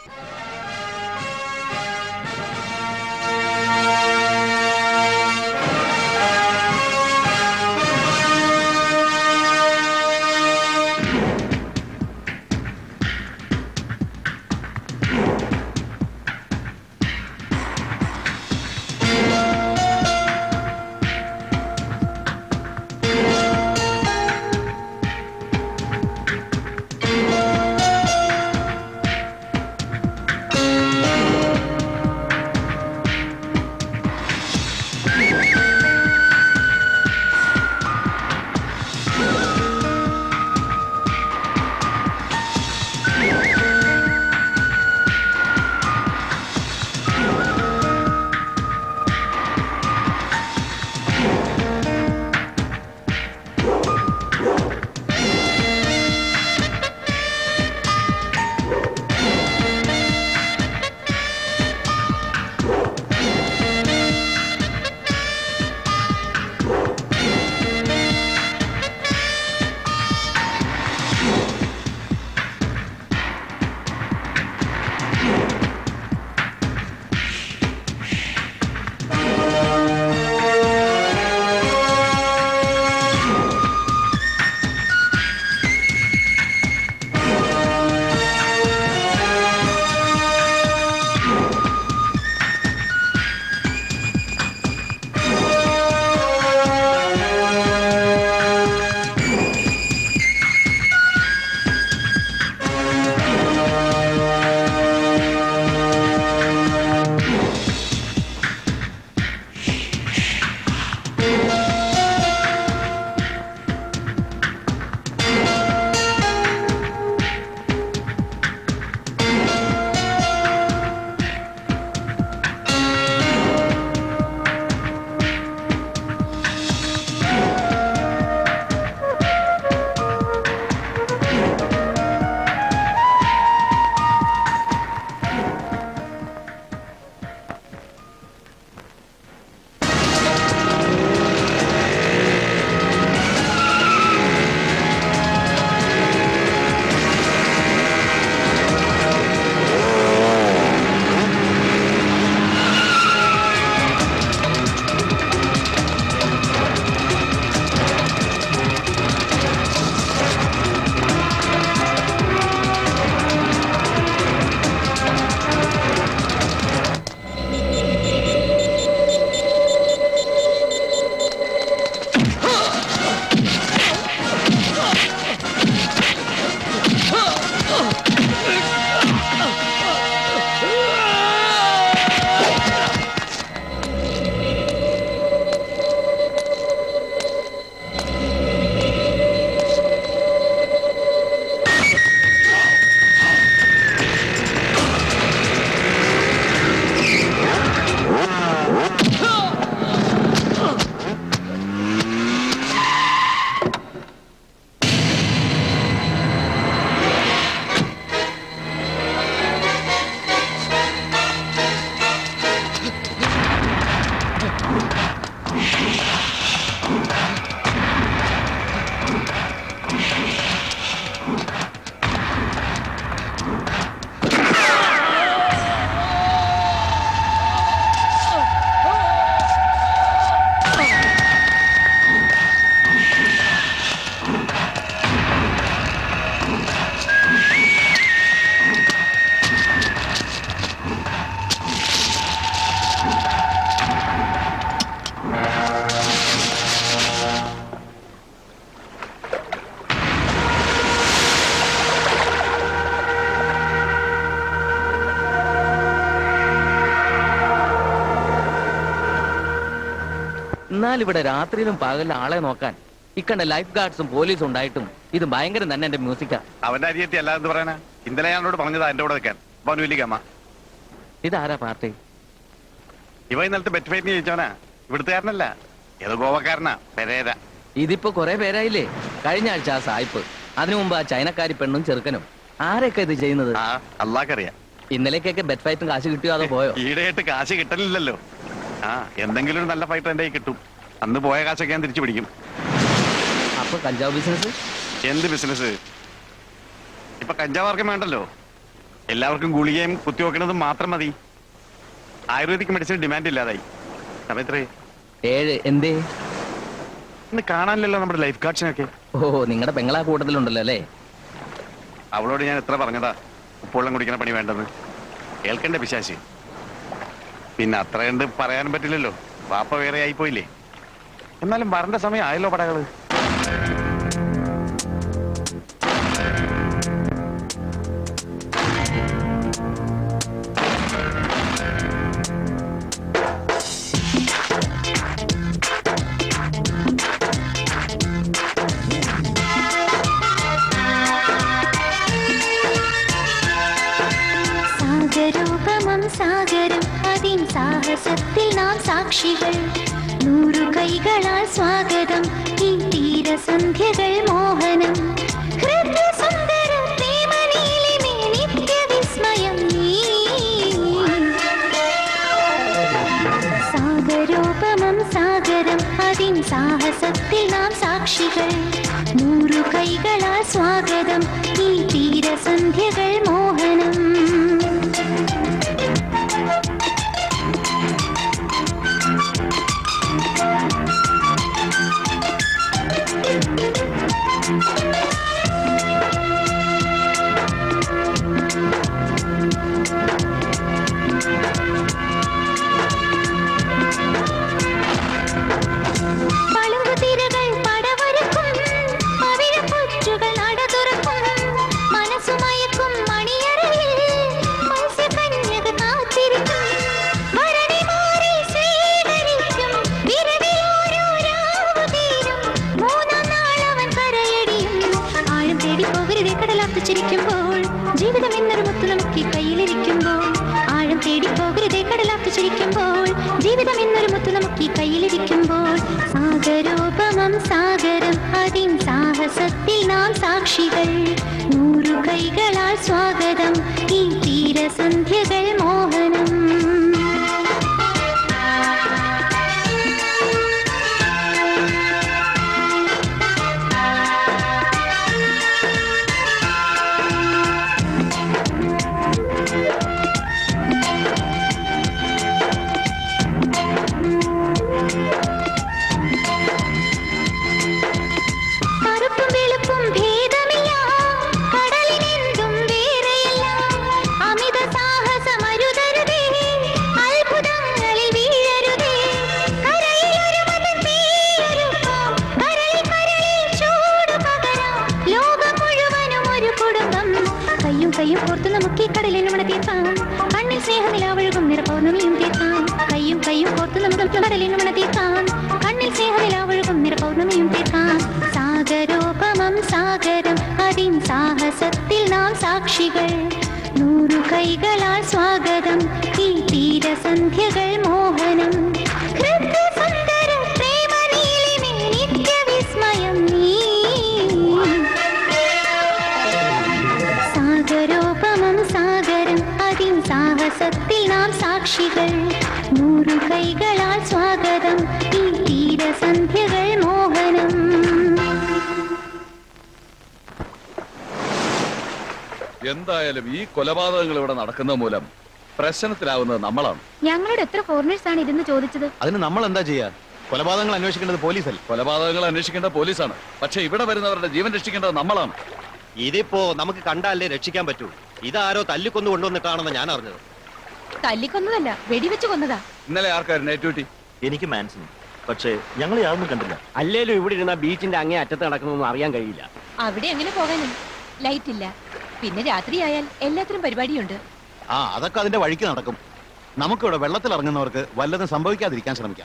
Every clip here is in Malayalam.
എന്നാൽ ഇവിടെ രാത്രിയിലും പകലിലും ആളെ നോക്കാൻ ഇക്കണ്ട ലൈഫ് ഗാർഡ്സും പോലീസും ഉണ്ടായിട്ടും ഇത് ഭയങ്കര തന്നെ എന്റെ മ്യൂസിക്കാ അവന്റെ അരിയത്തി അല്ലാതെന്ന് പറയണ ഇന്നലെ ഞാനോട് പറഞ്ഞതാ എന്റെ കൂടെ വെക്കാൻ അപ്പൊ അവന് വലിയ ഗമ ഇതാരാ പാർട്ടി ഇവ ഇന്നലത്തെ ബെറ്റ് ഫൈറ്റിന് ജയിച്ചവനാ ഇവിടുത്തുകാരനല്ല ഏതോ ഗോവക്കാരനാ പെരേര ഇതിപ്പോ കുറെ പേരായില്ലേ കഴിഞ്ഞ ആഴ്ച ആ സായിപ്പ് അതിനു മുമ്പ് ആ ചൈനക്കാരി പെണ്ണും ചെറുക്കനും ആരൊക്കെ ഇത് ചെയ്യുന്നത് ആ അള്ളാക്കറിയാം ഇന്നലേക്കൊക്കെ ബെറ്റ് ഫൈറ്റും കാശ് കിട്ടിയോ അതോ പോയോ ഈടെയായിട്ട് കാശ് കിട്ടലില്ലല്ലോ ആ എന്തെങ്കിലും ഒരു നല്ല ഫൈറ്റർ എന്റെ കയ്യിൽ കിട്ടും അന്ന് പോയ കാശൊക്കെ ഞാൻ തിരിച്ചു പിടിക്കും അപ്പൊ കഞ്ചാവ് ബിസിനസ് എന്ത് ബിസിനസ് ഇപ്പൊ കഞ്ചാവാർക്കും വേണ്ടല്ലോ എല്ലാവർക്കും ഗുളികയും കുത്തിവെക്കണതും മാത്രം മതി ആയുർവേദിക് മെഡിസിൻ ഡിമാൻഡ് ഇല്ലാതായി സമയത്രേ ഏഴ് എന്തേ ഇന്ന് കാണാനില്ലല്ലോ നമ്മുടെ ലൈഫ് ഗാർഡ്സിനൊക്കെ ഓ നിങ്ങളുടെ പെങ്ങളാ കൂട്ടത്തിലുണ്ടല്ലോ അല്ലേ അവളോട് ഞാൻ എത്ര പറഞ്ഞതാ ഉപ്പുവെള്ളം കുടിക്കണ പണി വേണ്ടെന്ന് കേൾക്കണ്ടേ പിശാശി പിന്നെ അത്ര കണ്ട് പറയാനും പറ്റില്ലല്ലോ വാപ്പ വേറെ ആയിപ്പോയില്ലേ എന്നാലും വരണ്ട സമയം ആയല്ലോ പടകള് സാഗരോപമം സാഗരം അതിൻ സാഹസത്തിൽ നാം സാക്ഷികൾ നൂറു കൈകളാൽ സ്വാഗതം ഈ തീരസന്ധ്യകൾ മോഹനം ഹൃദയസുന്ദര പ്രേമനീലിമേ നിത്യവിസ്മയം നീ സാഗരോപമം സാഗരം അതിൻ സാഹസത്തിൽ നാം സാക്ഷികൾ നൂറു കൈകളാൽ സ്വാഗതം ഈ തീരസന്ധ്യകൾ മോഹനം പളുങ്കുതിരകൾ പടവൊരുക്കും പവിഴപ്പുറ്റുകൾ നട തുറക്കും മനസ്സുമയക്കും മണിയറയിൽ മത്സ്യകന്യക കാത്തിരിക്കും ഭരണിമാരെ സ്വീകരിക്കും വിരവിലോരോ രാവ് തീരും മൂന്നാം നാളവൻ കരയടിയും ആഴം തേടി പോകരുതേ കടലാത്തു ചിരിക്കുമ്പോൾ ജീവിതം എന്നൊരു മുത്തു നമുക്ക് കയ്യിലിരിക്കുമ്പോൾ ആഴം തേടി പോകരുതേ കടലാത്തു ചിരിക്കുമ്പോൾ ജീവിതം എന്നൊരു മുത്തു നമുക്ക് കയ്യിലിരിക്കുമ്പോൾ സാഗരോപമം സാഗരം അതിൻ സാഹസത്തിൽ നാം സാക്ഷികൾ നൂറു കൈകളാൽ സ്വാഗതം ഈ തീരസന്ധ്യകൾ മോഹനം കറുപ്പും വെളുപ്പും ഭേദമില്ല കടലിനെന്തും വേറെയല്ല അമിത സാഹസമരുതരുതേ അത്ഭുതങ്ങളിൽ വീഴരുതേ കരയിലൊരു മതം തീയൊരുക്കാം കരളിൽ കരളിൽ ചൂട് പകരാം ലോകം മുഴുവനും ഒരു കുടുംബം കയ്യും കയ്യും കോർത്ത് നമുക്ക് ഈ കടലിനുമണ തീർക്കാം കണ്ണിൽ സ്നേഹനിലാവഴുകും നിറപൗർണമിയും തീർക്കാം കയ്യും കയ്യും കോർത്ത് നമുക്ക് കടലിനുമണ തീർക്കാം കണ്ണിൽ സ്നേഹനിലാവഴുകും നിറപൗർണമിയും തീർക്കാം സാഗരോപമം സാഗരം അതിൻ സാഹസത്തിൽ നാം സാക്ഷികൾ നൂറു കൈകളാൽ സ്വാഗതം ഈ തീരസന്ധ്യകൾ മോഹനം ഹൃദയസുന്ദര പ്രേമനീലിമേ നിത്യവിസ്മയം നീ സാഗരോപമം സാഗരം അതിൻ സാഹസത്തിൽ നാം സാക്ഷികൾ നൂറു കൈകളാൽ സ്വാഗതം ഈ തീരസന്ധ്യകൾ മോഹനം എന്തായാലും ഈ കൊലപാതകങ്ങൾ ഇവിടെ നടക്കുന്ന മൂലം പ്രശ്നത്തിലാവുന്നത് നമ്മളാണ് ഞങ്ങളോട് എത്ര ഫോറിനേഴ്സ് ആണ് ഇതെന്ന് ചോദിച്ചത് അതിന് നമ്മൾ എന്താ ചെയ്യാ കൊലപാതകങ്ങൾ അന്വേഷിക്കേണ്ടത് പോലീസല്ലേ കൊലപാതകങ്ങൾ അന്വേഷിക്കേണ്ട പോലീസാണ് പക്ഷെ ഇവിടെ വരുന്നവരുടെ ജീവൻ രക്ഷിക്കേണ്ടത് നമ്മളാണ് ഇതിപ്പോ നമുക്ക് കണ്ടാലേ രക്ഷിക്കാൻ പറ്റൂ ഇതാരോ തല്ലിക്കൊന്നു കൊണ്ടുവന്നിട്ടാണെന്ന് ഞാൻ അറിഞ്ഞത് തല്ലിക്കൊന്നതല്ല വെടിവെച്ച് കൊന്നതാ ഇന്നലെ ആർക്കായിരുന്നു നൈറ്റ് ഡ്യൂട്ടി എനിക്ക് മാൻസിന് പക്ഷേ ഞങ്ങൾ യാതൊന്നും കണ്ടില്ല അല്ലേലും ഇവിടെ ഇരുന്ന ബീച്ചിന്റെ അങ്ങേ അറ്റത്ത് നടക്കുന്നൊന്നും അറിയാൻ കഴിയില്ല അവിടെ എങ്ങനെ പോകാനും ലൈറ്റ് ഇല്ല പിന്നെ രാത്രിയായാൽ എല്ലാത്തിനും പരിപാടിയുണ്ട് ആ അതൊക്കെ അതിന്റെ വഴിക്ക് നടക്കും നമുക്കിവിടെ വെള്ളത്തിൽ ഇറങ്ങുന്നവർക്ക് വല്ലതും സംഭവിക്കാതിരിക്കാൻ ശ്രമിക്കാം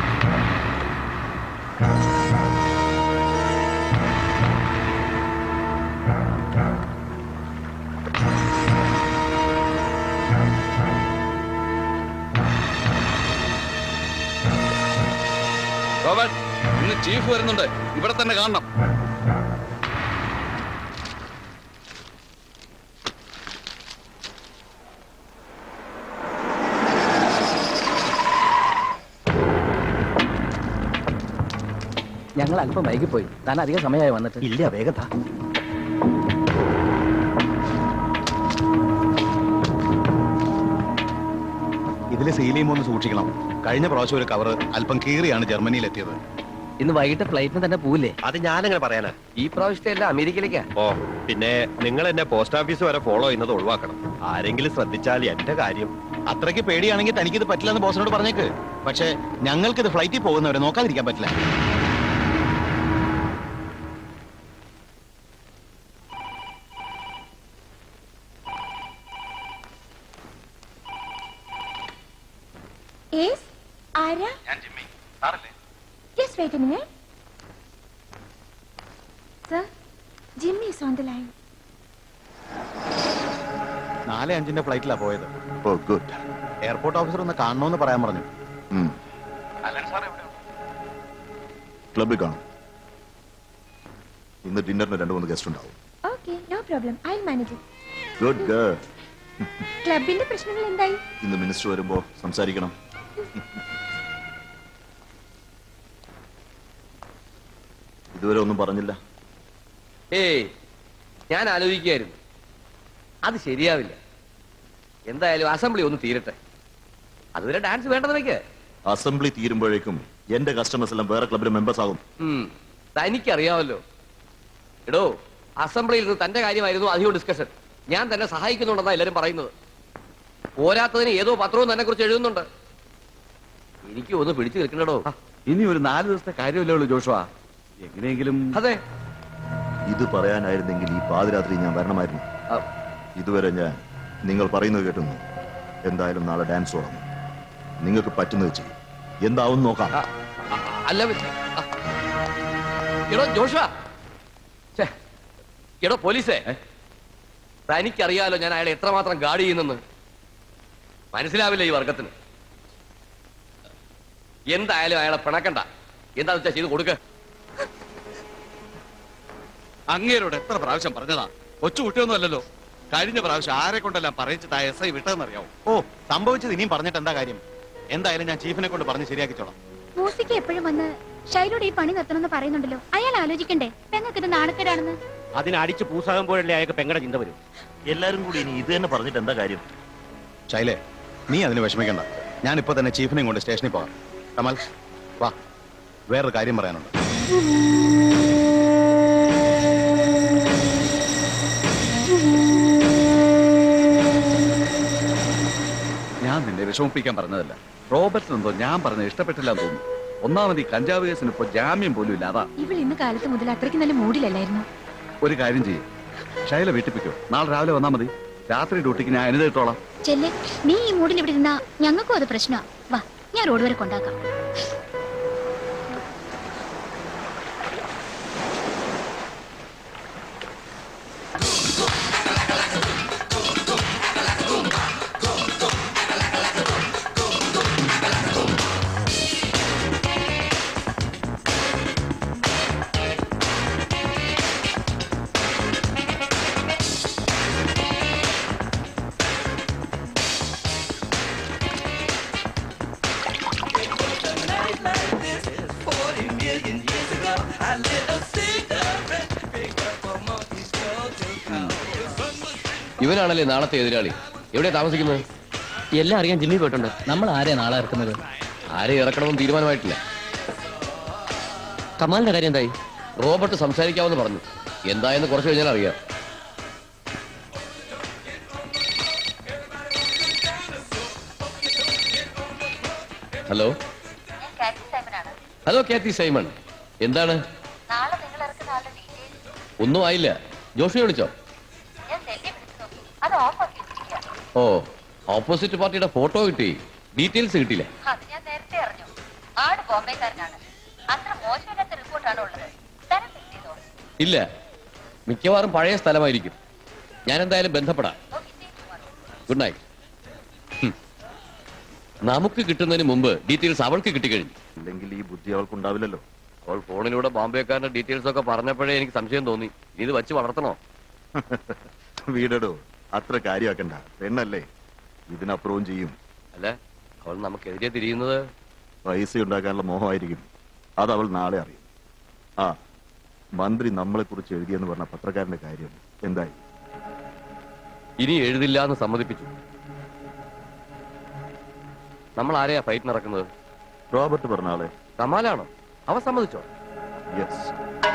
റോബർട്ട് ഇന്ന് ചീഫ് വരുന്നുണ്ട് ഇവിടെ തന്നെ കാണണം ഞങ്ങൾ അല്പം വൈകിപ്പോയി താൻ അധികം സമയമായി വന്നിട്ട് ഇല്ല വേഗത ക്ലബിലെ സീൽ ചെയ്യുമ്പോൾ ഒന്ന് സൂക്ഷിക്കണം കഴിഞ്ഞ പ്രാവശ്യം ഒരു കവർ അല്പം കീറിയാണ് ജർമ്മനിയിൽ എത്തിയത് ഇന്ന് വൈകിട്ട് ഫ്ലൈറ്റിന് തന്നെ പോവില്ലേ അത് ഞാനെങ്ങനെ പറയാനാ ഈ പ്രാവശ്യത്തെ എല്ലാം അമേരിക്കയിലേക്കാ ഓ പിന്നെ നിങ്ങൾ എന്നെ പോസ്റ്റ് ഓഫീസ് വരെ ഫോളോ ചെയ്യുന്നത് ഒഴിവാക്കണം ആരെങ്കിലും ശ്രദ്ധിച്ചാൽ എന്റെ കാര്യം അത്രയ്ക്ക് പേടിയാണെങ്കിൽ തനിക്കിത് പറ്റില്ലെന്ന് ബോസിനോട് പറഞ്ഞേക്ക് പക്ഷേ ഞങ്ങൾക്കിത് ഫ്ലൈറ്റിൽ പോകുന്നവരെ നോക്കാതിരിക്കാൻ പറ്റില്ല യെസ് ആരാ yes wait a minute sir Jimmy is on the line നാല് അഞ്ചിന്റെ ഫ്ലൈറ്റിലാ പോയത് ഓ ഗുഡ് എയർപോർട്ട് ഓഫീസർ ഒന്ന് കാണണമെന്ന് പറയാൻ പറഞ്ഞു ക്ലബിൽ കാണും ഇന്ന് ഡിന്നറിന് രണ്ടു മൂന്ന് ഗസ്റ്റ് ഉണ്ടാവും okay no problem I manage good girl ക്ലബിന്റെ പ്രശ്നങ്ങൾ എന്തായി ഇന്ന് മിനിസ്റ്റർ വരുമ്പോ സംസാരിക്കണം ഇതുവരെ ഒന്നും പറഞ്ഞില്ല ഏയ് ഞാൻ ആലോചിക്കുകയായിരുന്നു അത് ശരിയാവില്ല എന്തായാലും അസംബ്ലി ഒന്ന് തീരട്ടെ അതുവരെ ഡാൻസ് വേണ്ടത് വെക്ക് അസംബ്ലി തീരുമ്പോഴേക്കും എന്റെ കസ്റ്റമേഴ്സ് എല്ലാം വേറെ ക്ലബിലെ മെമ്പേഴ്സ് ആകും ഉം, തനിക്കറിയാമല്ലോ എടോ അസംബ്ലിയിൽ നിന്ന് തന്റെ കാര്യമായിരുന്നു അധികം ഡിസ്കഷൻ ഞാൻ തന്നെ സഹായിക്കുന്നുണ്ടെന്നാ എല്ലാരും പറയുന്നത് പോരാത്തതിന് ഏതോ പത്രവും തന്നെ കുറിച്ച് എഴുതുന്നുണ്ട് എനിക്ക് ഒന്ന് പിടിച്ചു നിൽക്കണടോ ഇനി ഒരു നാല് ദിവസത്തെ കാര്യമല്ലേ ഉള്ളൂ ജോഷുവ എങ്ങനെയെങ്കിലും അതെ ഇത് പറയാനായിരുന്നെങ്കിൽ ഈ പാതിരാത്രി ഞാൻ വരണമായിരുന്നു ആ, ഇതുവരെ ഞാൻ നിങ്ങൾ പറയുന്നത് കേട്ടുന്നു എന്തായാലും നാളെ ഡാൻസ് തുടങ്ങും നിങ്ങൾക്ക് പറ്റുന്നത് ചെയ്യും എന്താവും നോക്കാം ആ, ആ, അല്ല മിസ്റ്റർ. ആ. എടോ ജോഷുവ ഛേ, എടോ പോലീസേ തനിക്കറിയാലോ ഞാൻ അയാളെ എത്രമാത്രം ഗാർഡ് ചെയ്യുന്നെന്ന് മനസ്സിലാവില്ല ഈ വർഗത്തിന് എന്തായാലും അയാളെ പിണക്കണ്ട എന്താന്ന് വെച്ചാ ചെയ്ത് കൊടുക്ക അങ്ങേരോട് എത്ര പ്രാവശ്യം പറഞ്ഞതാ കൊച്ചു കുട്ടിയൊന്നും അല്ലല്ലോ കഴിഞ്ഞ പ്രാവശ്യം ആരെ കൊണ്ടെല്ലാം പറയിച്ചിട്ട് ആ എസ് ഐ വിട്ടതെന്നറിയാവോ ഓ സംഭവിച്ചത് ഇനിയും പറഞ്ഞിട്ട് എന്താ കാര്യം എന്തായാലും ഞാൻ ചീഫിനെ കൊണ്ട് പറഞ്ഞ് ശരിയാക്കിച്ചോളാം മൂസിക്ക് എപ്പോഴും വന്ന് ഷൈലോട് ഈ പണി നിർത്തണമെന്ന് പറയുന്നുണ്ടല്ലോ അയാൾ ആലോചിക്കണ്ടേ പെങ്ങൾക്ക് ഇത് നാണക്കേടാണെന്ന് അതിന് അടിച്ച് പൂസാകുമ്പോഴല്ലേ അയാൾക്ക് പെങ്ങടെ ചിന്ത വരും എല്ലാരും കൂടി ഇനി ഇത് തന്നെ പറഞ്ഞിട്ട് എന്താ കാര്യം ശൈലേ നീ അതിന് വിഷമിക്കണ്ട ഞാൻ ഇപ്പൊ തന്നെ ചീഫിനെയും കൊണ്ട് സ്റ്റേഷനിൽ പോകാം കമൽ വാ വേറൊരു കാര്യം പറയാനുണ്ട് ഞാൻ നിന്നെ വിഷമിപ്പിക്കാൻ പറഞ്ഞതല്ല റോബർട്ടിന് എന്തോ ഞാൻ പറഞ്ഞത് ഇഷ്ടപ്പെട്ടില്ല എന്ന് തോന്നുന്നു ഒന്നാമത് ഈ കഞ്ചാവ് കേസിന് ഇപ്പൊ ജാമ്യം പോലും ഇല്ല അതാ ഇവൾ ഇന്ന് കാലത്ത് മുതൽ അത്രയ്ക്ക് നല്ല മൂഡിലല്ലായിരുന്നു ഒരു കാര്യം ചെയ്യും ഷൈല വീട്ടിപ്പിക്കോ നാളെ രാവിലെ വന്നാ മതി രാത്രി ഡ്യൂട്ടിക്ക് ഞാൻ അനുദിട്ടോളാം ചെല്ലെ നീ ഈ മൂഡിൽ ഇവിടെ ഇരുന്നാ ഞങ്ങൾക്കും അത് പ്രശ്നമാ വാ ഞാൻ റോഡ് വരെ കൊണ്ടാക്കാം ഇവനാണല്ലേ നാളത്തെ എതിരാളി എവിടെ താമസിക്കുന്നത് എല്ലാം അറിയാൻ ജിമ്മി പോയിട്ടുണ്ട് നമ്മൾ ആരെയാ നാളെ ഇറക്കുന്നത് ആരെ ഇറക്കണമെന്ന് തീരുമാനമായിട്ടില്ല കമാലിന്റെ കാര്യം എന്തായി റോബർട്ട് സംസാരിക്കാമെന്ന് പറഞ്ഞു എന്തായെന്ന് കുറച്ച് കഴിഞ്ഞാൽ അറിയാം ഹലോ ഹലോ കാത്തി സൈമൺ എന്താണ് നാളെ നിങ്ങൾ ഇറക്കുന്ന ആളുടെ ഡീറ്റെയിൽസ് ഒന്നും ആയില്ല ജോഷിനെ വിളിച്ചോ ഞാൻ സെല്ലിൽ വിളിച്ചു നോക്കി അത് ഓഫ് ആക്കി വെച്ചിരിക്കുക ഓ ഓപ്പോസിറ്റ് പാർട്ടിയുടെ ഫോട്ടോ കിട്ടി ഡീറ്റെയിൽസ് കിട്ടിയില്ല അത് ഞാൻ നേരത്തെ അറിഞ്ഞു ആട് ബോംബെക്കാരനാണ് അത്ര മോശമില്ലാത്ത റിപ്പോർട്ടാണ് ഉള്ളത് തരം കിട്ടിയതോ ഇല്ല മിക്കവാറും പഴയ സ്ഥലമായിരിക്കും ഞാൻ എന്തായാലും ബന്ധപ്പെടാം ഗുഡ് നൈറ്റ് ഹും. നമുക്ക് കിട്ടുന്നതിന് മുമ്പ് ഡീറ്റെയിൽസ് അവൾക്ക് കിട്ടിക്കഴിഞ്ഞു ഇല്ലെങ്കിൽ ഈ ബുദ്ധി അവൾക്കുണ്ടാവില്ലല്ലോ അവൾ ഫോണിലൂടെ ബോംബെക്കാരന്റെ ഡീറ്റെയിൽസ് ഒക്കെ പറഞ്ഞപ്പോഴേ എനിക്ക് സംശയം തോന്നി ഇനി ഇത് വച്ച് വളർത്തണോ വീടടോ അത്ര കാര്യമാക്കണ്ട പെണ്ണല്ലേ ഇതിനപ്പുറവും ചെയ്യും അല്ല അവൾ നമുക്കെതിരെ തിരിയുന്നത് പൈസ ഉണ്ടാക്കാനുള്ള മോഹമായിരിക്കും അത് അവൾ നാളെ അറിയും ആ മന്ത്രി നമ്മളെ കുറിച്ച് എഴുതിയെന്ന് പറഞ്ഞ പത്രക്കാരന്റെ കാര്യം എന്തായി ഇനി എഴുതില്ല എന്ന് സമ്മതിപ്പിച്ചു നമ്മൾ ആരെയാ ഫൈറ്റിന് ഇറക്കുന്നത് റോബർട്ട് പറഞ്ഞ ആളെ കമാലാണോ അവ സമ്മതിച്ചോ yes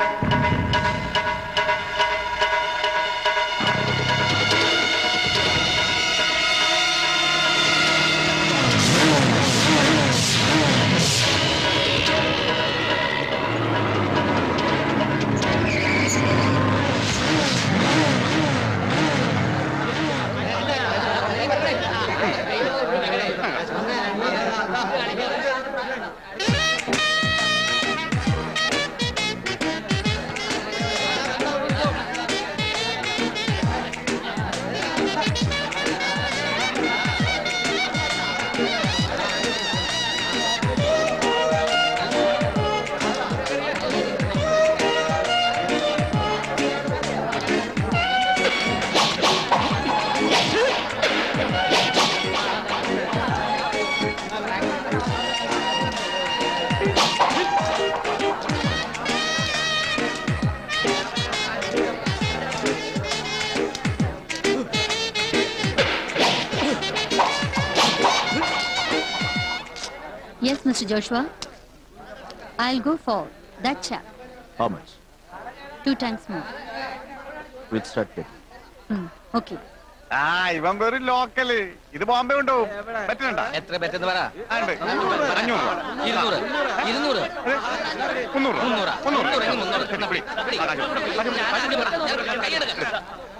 Yes, Mr. Joshua. I'll go for that chap. How much Two times more. With start Hmm. Okay. ആ ഇവൻ വെറും ലോക്കല് ഇത് ബോംബെ കൊണ്ടുപോകും പറ്റുന്നുണ്ടോ എത്ര പറ്റുന്ന പറ ആ, ഉണ്ട്. അഞ്ഞൂറ് ഇരുന്നൂറ് ഇരുന്നൂറ് മുന്നൂറ് മുന്നൂറ് മുന്നൂറ് മുന്നൂറ് ഇനി മുന്നൂറ് പിടി, പിടി. പിടി. ആ, കാശ് പിടി. ഞാൻ ആദ്യം പറയാം. ഞാൻ കൈയെടുക്കാം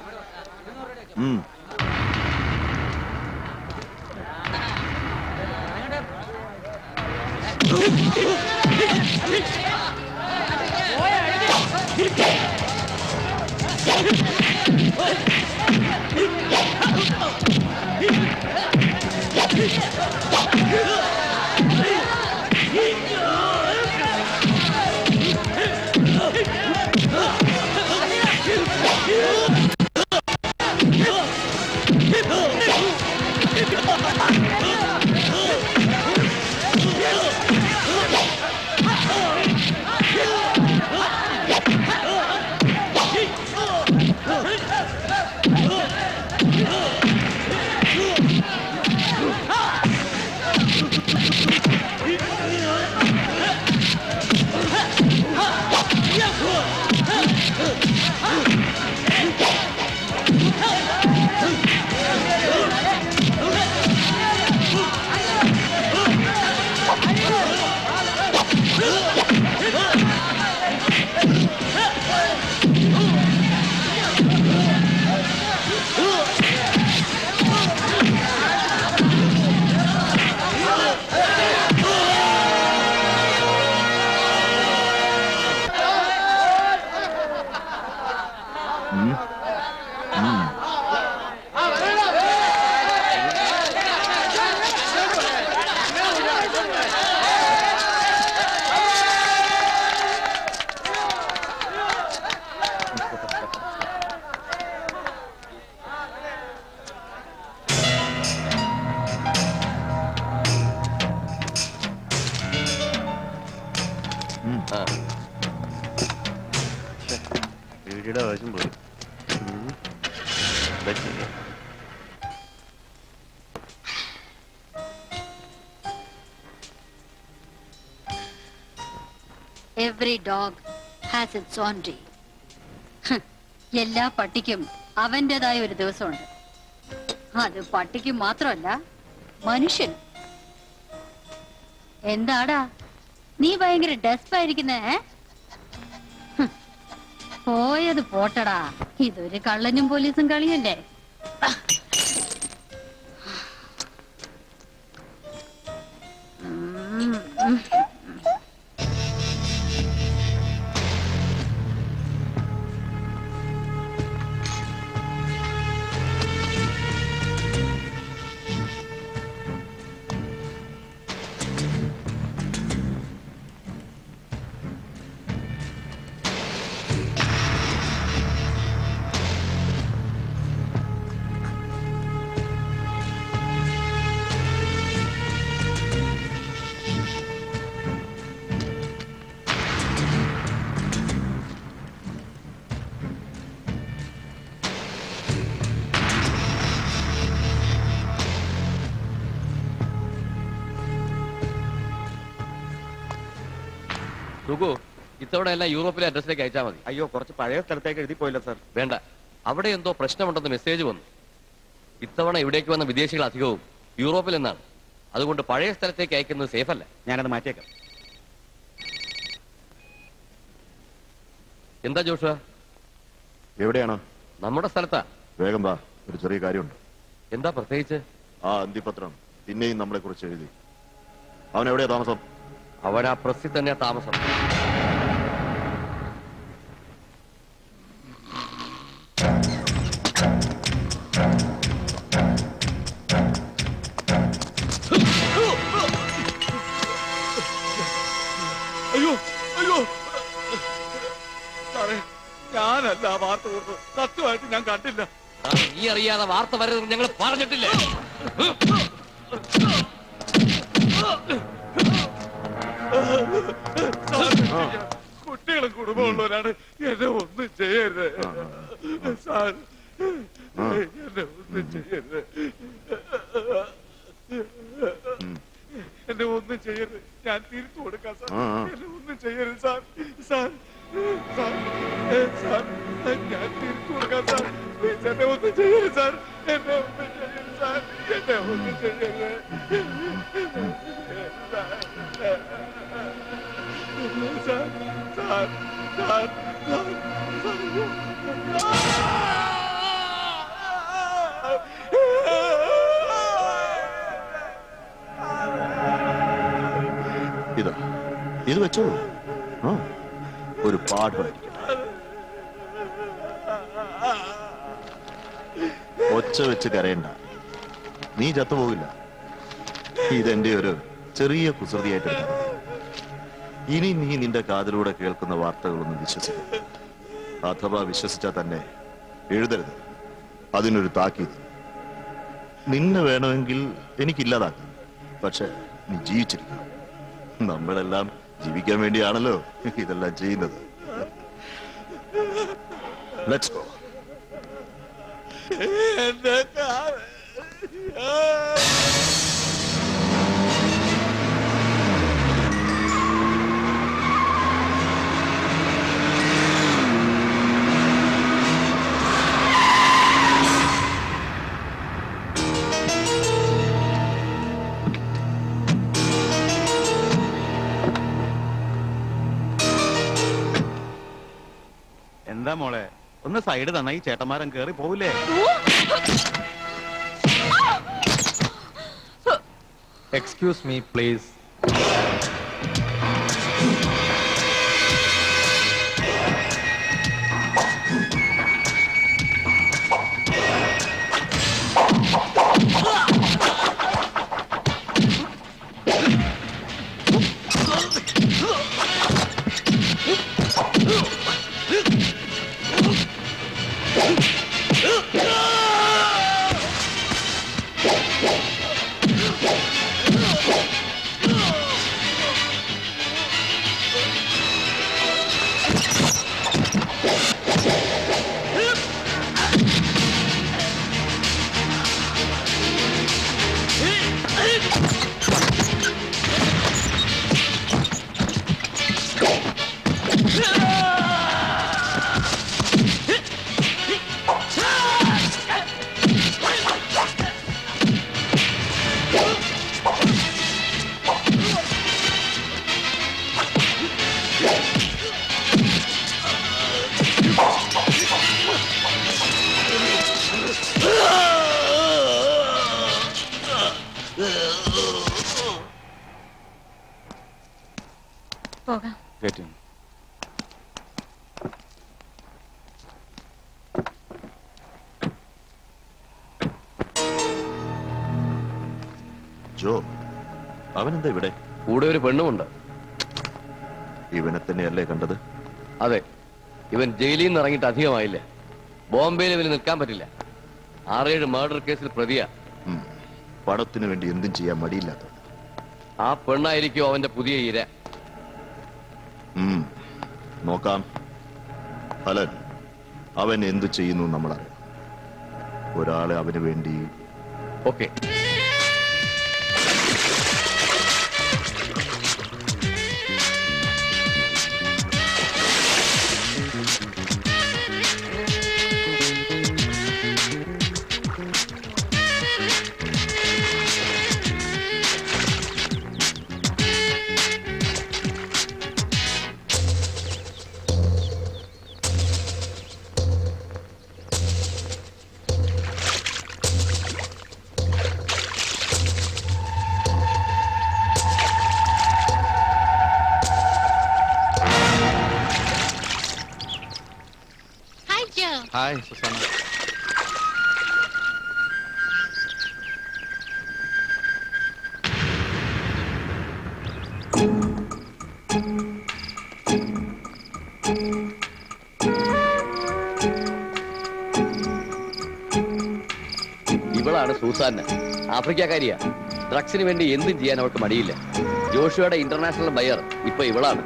വീടിയുടെ ആവശ്യം പോയി ഉം. എന്താ ചെയ്യാ? Every dog has its own day. ഹ്, എല്ലാ പട്ടിക്കും അവന്റേതായ ഒരു ദിവസമുണ്ട് അത് പട്ടിക്ക് മാത്രമല്ല മനുഷ്യൻ എന്താടാ നീ ഭയങ്കര ഡെസ്പായിരിക്കുന്നേ ഹ്, പോയത് പോട്ടടാ ഇതൊരു കള്ളനും പോലീസും കളിയല്ലേ ഉം, ഉം. സുഖു ഇത്തവണ എല്ലാം യൂറോപ്പിലെ അഡ്രസ്സിലേക്ക് അയച്ചാൽ മതി അയ്യോ കുറച്ച് പഴയ സ്ഥലത്തേക്ക് എഴുതി പോയില്ല സാർ വേണ്ട അവിടെ എന്തോ പ്രശ്നമുണ്ടെന്ന് മെസ്സേജ് വന്നു ഇത്തവണ ഇവിടേക്ക് വന്ന വിദേശികൾ അധികവും യൂറോപ്പിൽ നിന്നാണ് അതുകൊണ്ട് പഴയ സ്ഥലത്തേക്ക് അയക്കുന്നത് സേഫ് അല്ല ഞാനത് മാറ്റിയേക്കാം എന്താ ജോഷുവ എവിടെയാണ് നമ്മുടെ സ്ഥലത്താ വേഗം വാ ഒരു ചെറിയ കാര്യമുണ്ട് എന്താ പ്രത്യേകിച്ച് ആ അന്തിപത്രം പിന്നെയും നമ്മളെ കുറിച്ച് എഴുതി അവൻ എവിടെയാ താമസം അവൻ ആ പ്രസ്സിൽ തന്നെയാ താമസം അയ്യോ അയ്യോ സാറേ ഞാനല്ല ആ വാർത്ത കൊടുത്തത് സത്യമായിട്ട് ഞാൻ കണ്ടില്ല ആ, നീ അറിയാതെ വാർത്ത വരരുത് ഞങ്ങൾ പറഞ്ഞിട്ടില്ലേ സാർ, കുട്ടികളും കുടുംബമുള്ളവരാണ് എന്നെ ഒന്നും ചെയ്യരുത് സാർ എന്നെ ഒന്നും ചെയ്യരുത് എന്നെ ഒന്നും ചെയ്യരുത് ഞാൻ തിരിച്ചു കൊടുക്കാം സാർ ആ, ആ. എന്നെ ഒന്നും ചെയ്യരുത് സാർ സാർ സാർ ഏ, സാർ ഞാൻ തിരിച്ചു കൊടുക്കാം സാർ പ്ലീസ് എന്നെ ഒന്നും ചെയ്യരുത് സാർ എന്നെ ഒന്നും ചെയ്യരുത് സാർ എന്നെ ഒന്നും ചെയ്യരുത് സാർ സാർ സാർ സാർ ഇതാ ഇത് വെച്ചോളൂ ആ ഒരു പാഠമായിരിക്കും ഒച്ച വെച്ച് കരയണ്ട നീ ചത്തുപോകില്ല ഇതെന്റെ ഒരു ചെറിയ കുസൃതിയായിട്ട് എടുത്താൽ മതി. ഇനി നീ നിന്റെ കാതിലൂടെ കേൾക്കുന്ന വാർത്തകളൊന്നും വിശ്വസിക്കരുത് അഥവാ വിശ്വസിച്ചാൽ തന്നെ എഴുതരുത് അതിനൊരു താക്കീത് നിന്നെ വേണമെങ്കിൽ എനിക്കില്ലാതാക്കാം പക്ഷെ നീ ജീവിച്ചിരിക്കണം നമ്മളെല്ലാം ജീവിക്കാൻ വേണ്ടിയാണല്ലോ ഇതെല്ലാം ചെയ്യുന്നത് ലെറ്റ്സ് ഗോ എന്റെ കാറ് എന്താ മോളെ ഒന്ന് സൈഡ് തന്ന ഈ ചേട്ടന്മാരൻ കേറി പോവില്ലേ എക്സ്ക്യൂസ് മീ പ്ലീസ് പോകാം കേട്ടു ജോ അവനെന്താ ഇവിടെ കൂടെ ഒരു പെണ്ണുമുണ്ട് ഇവനെ തന്നെയല്ലേ കണ്ടത് അതെ ഇവൻ ജയിലിൽ നിന്ന് ഇറങ്ങിയിട്ട് അധികമായില്ല ബോംബെയിൽ ഇവന് നിൽക്കാൻ പറ്റില്ല ആറേഴ് മർഡർ കേസിൽ പ്രതിയാ ഉം. പണത്തിന് വേണ്ടി എന്തും ചെയ്യാൻ മടിയില്ലാത്ത ആ പെണ്ണായിരിക്കും അവന്റെ പുതിയ ഇര ഉം. നോക്കാം ഫലൻ അവൻ എന്തു ചെയ്യുന്നു നമ്മളറിയാം ഒരാളെ അവന് വേണ്ടി ഓക്കെ ഹായ് സുസാന ഇവളാണ് സൂസാന്ന ആഫ്രിക്കക്കാരിയാ ഡ്രഗ്സിന് വേണ്ടി എന്തും ചെയ്യാൻ അവൾക്ക് മടിയില്ല ജോഷുവയുടെ ഇന്റർനാഷണൽ ബയർ ഇപ്പൊ ഇവളാണ്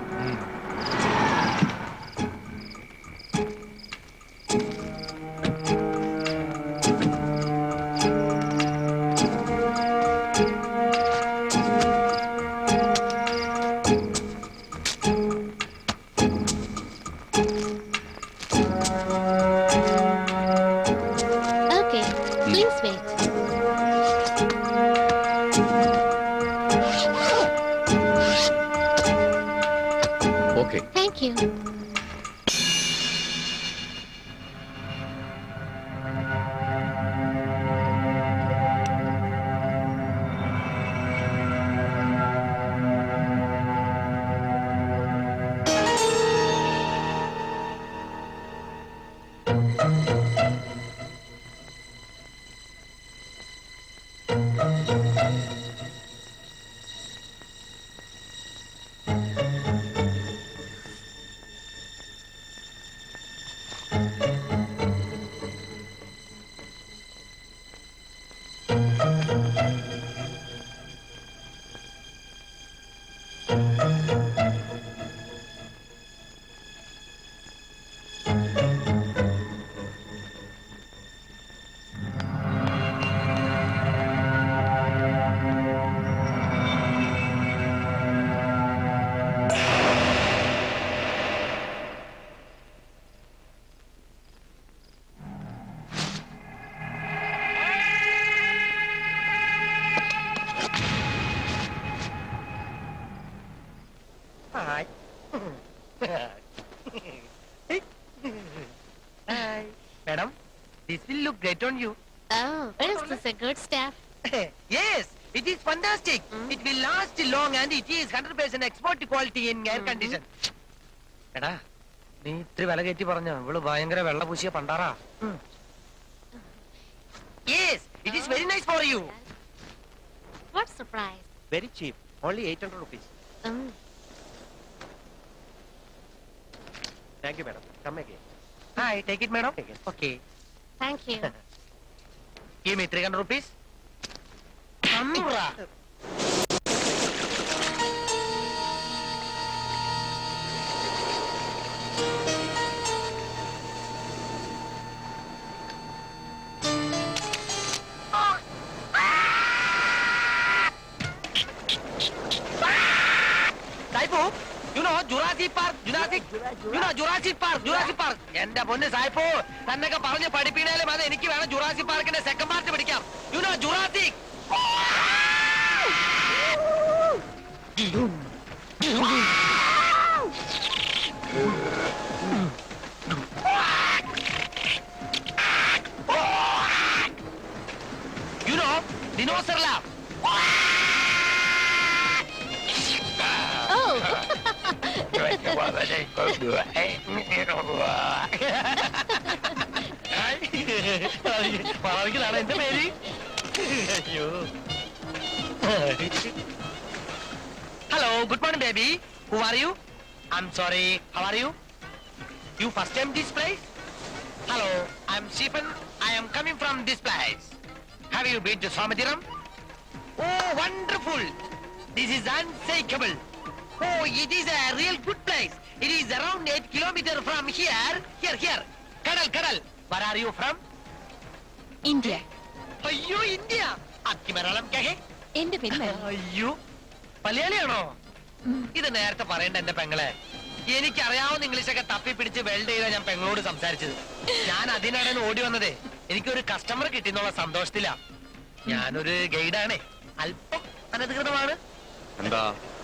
Okay, please wait. Okay Thank you. Hi. Hi. Madam, this will look great on you. Oh, is this a good staff? yes, it is fantastic. It will last long and it is 100% export quality in air condition. എടാ നീ ഇത്തിരി വില കയറ്റി പറഞ്ഞോ ഇവള് ഭയങ്കര വെള്ള പൂശിയ പണ്ടാറാ yes it is very nice for you What surprise? Very cheap only eight hundred rupees Oh, thank you madam come again hi take it madam okay thank you. Give me 300 rupees. Amra. സായിപ്പു you know Jurassic Park, Jurassic, you know Jurassic Park, Jurassic Park. എന്റെ പൊന്ന് സായിപ്പോ തന്നൊക്കെ പറഞ്ഞ് പഠിപ്പിക്കണേലും അത് എനിക്ക് വേണം ജുറാസിക് പാർക്കിന്റെ സെക്കൻഡ് പാർട്ട് പിടിക്കാം you know Jurassic you know dinosaur lab Oh, പറവിക്കലാണ് എന്റെ പേര് അയ്യോ hello good morning baby who are you I am sorry how are you you first time this place hello I am Stephen I am coming from this place have you been to Somatheeram oh wonderful this is unthinkable Oh, it is a real good place. It is around 8 kilometers from here. Here, here. Kadal, Kadal. Where are you from? India അയ്യോ ഇന്ത്യ അക്കി മലയാളം കഹേ എന്റെ പേര് മലയാളം. അയ്യോ മലയാളിയാണോ ഇത് നേരത്തെ പറയണ്ട എന്റെ പെങ്ങളെ എനിക്കറിയാവുന്ന ഇംഗ്ലീഷൊക്കെ തപ്പി പിടിച്ച് വെൽഡ് ചെയ്താ ഞാൻ പെങ്ങളോട് സംസാരിച്ചത് ഞാൻ അതിനാണ് ഓടി വന്നതേ എനിക്കൊരു കസ്റ്റമർ കിട്ടിയെന്നുള്ള സന്തോഷത്തിലാ ഞാനൊരു ഗൈഡാണേ അല്പം അനധികൃതമാണ് എന്താ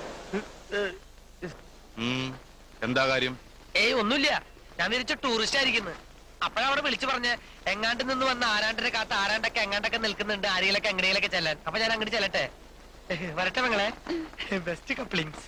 ഉം, എന്താ കാര്യം ഏയ് ഒന്നുമില്ല ഞാൻ തിരിച്ച് ടൂറിസ്റ്റ് ആയിരിക്കുന്നു അപ്പോഴവിടെ വിളിച്ചു പറഞ്ഞ് എങ്ങാണ്ട് നിന്ന് വന്ന ആരാണ്ടിന്റെ കാത്ത് ആരാണ്ടൊക്കെ എങ്ങാണ്ടൊക്കെ നിൽക്കുന്നുണ്ട് ആരെങ്കിലൊക്കെ എങ്ങനെയൊക്കെ ചെല്ലാൻ അപ്പൊ ഞാൻ അങ്ങോട്ട് ചെല്ലട്ടെ വരട്ടെ മങ്ങളെ ബെസ്റ്റ് കപ്ലിങ്സ്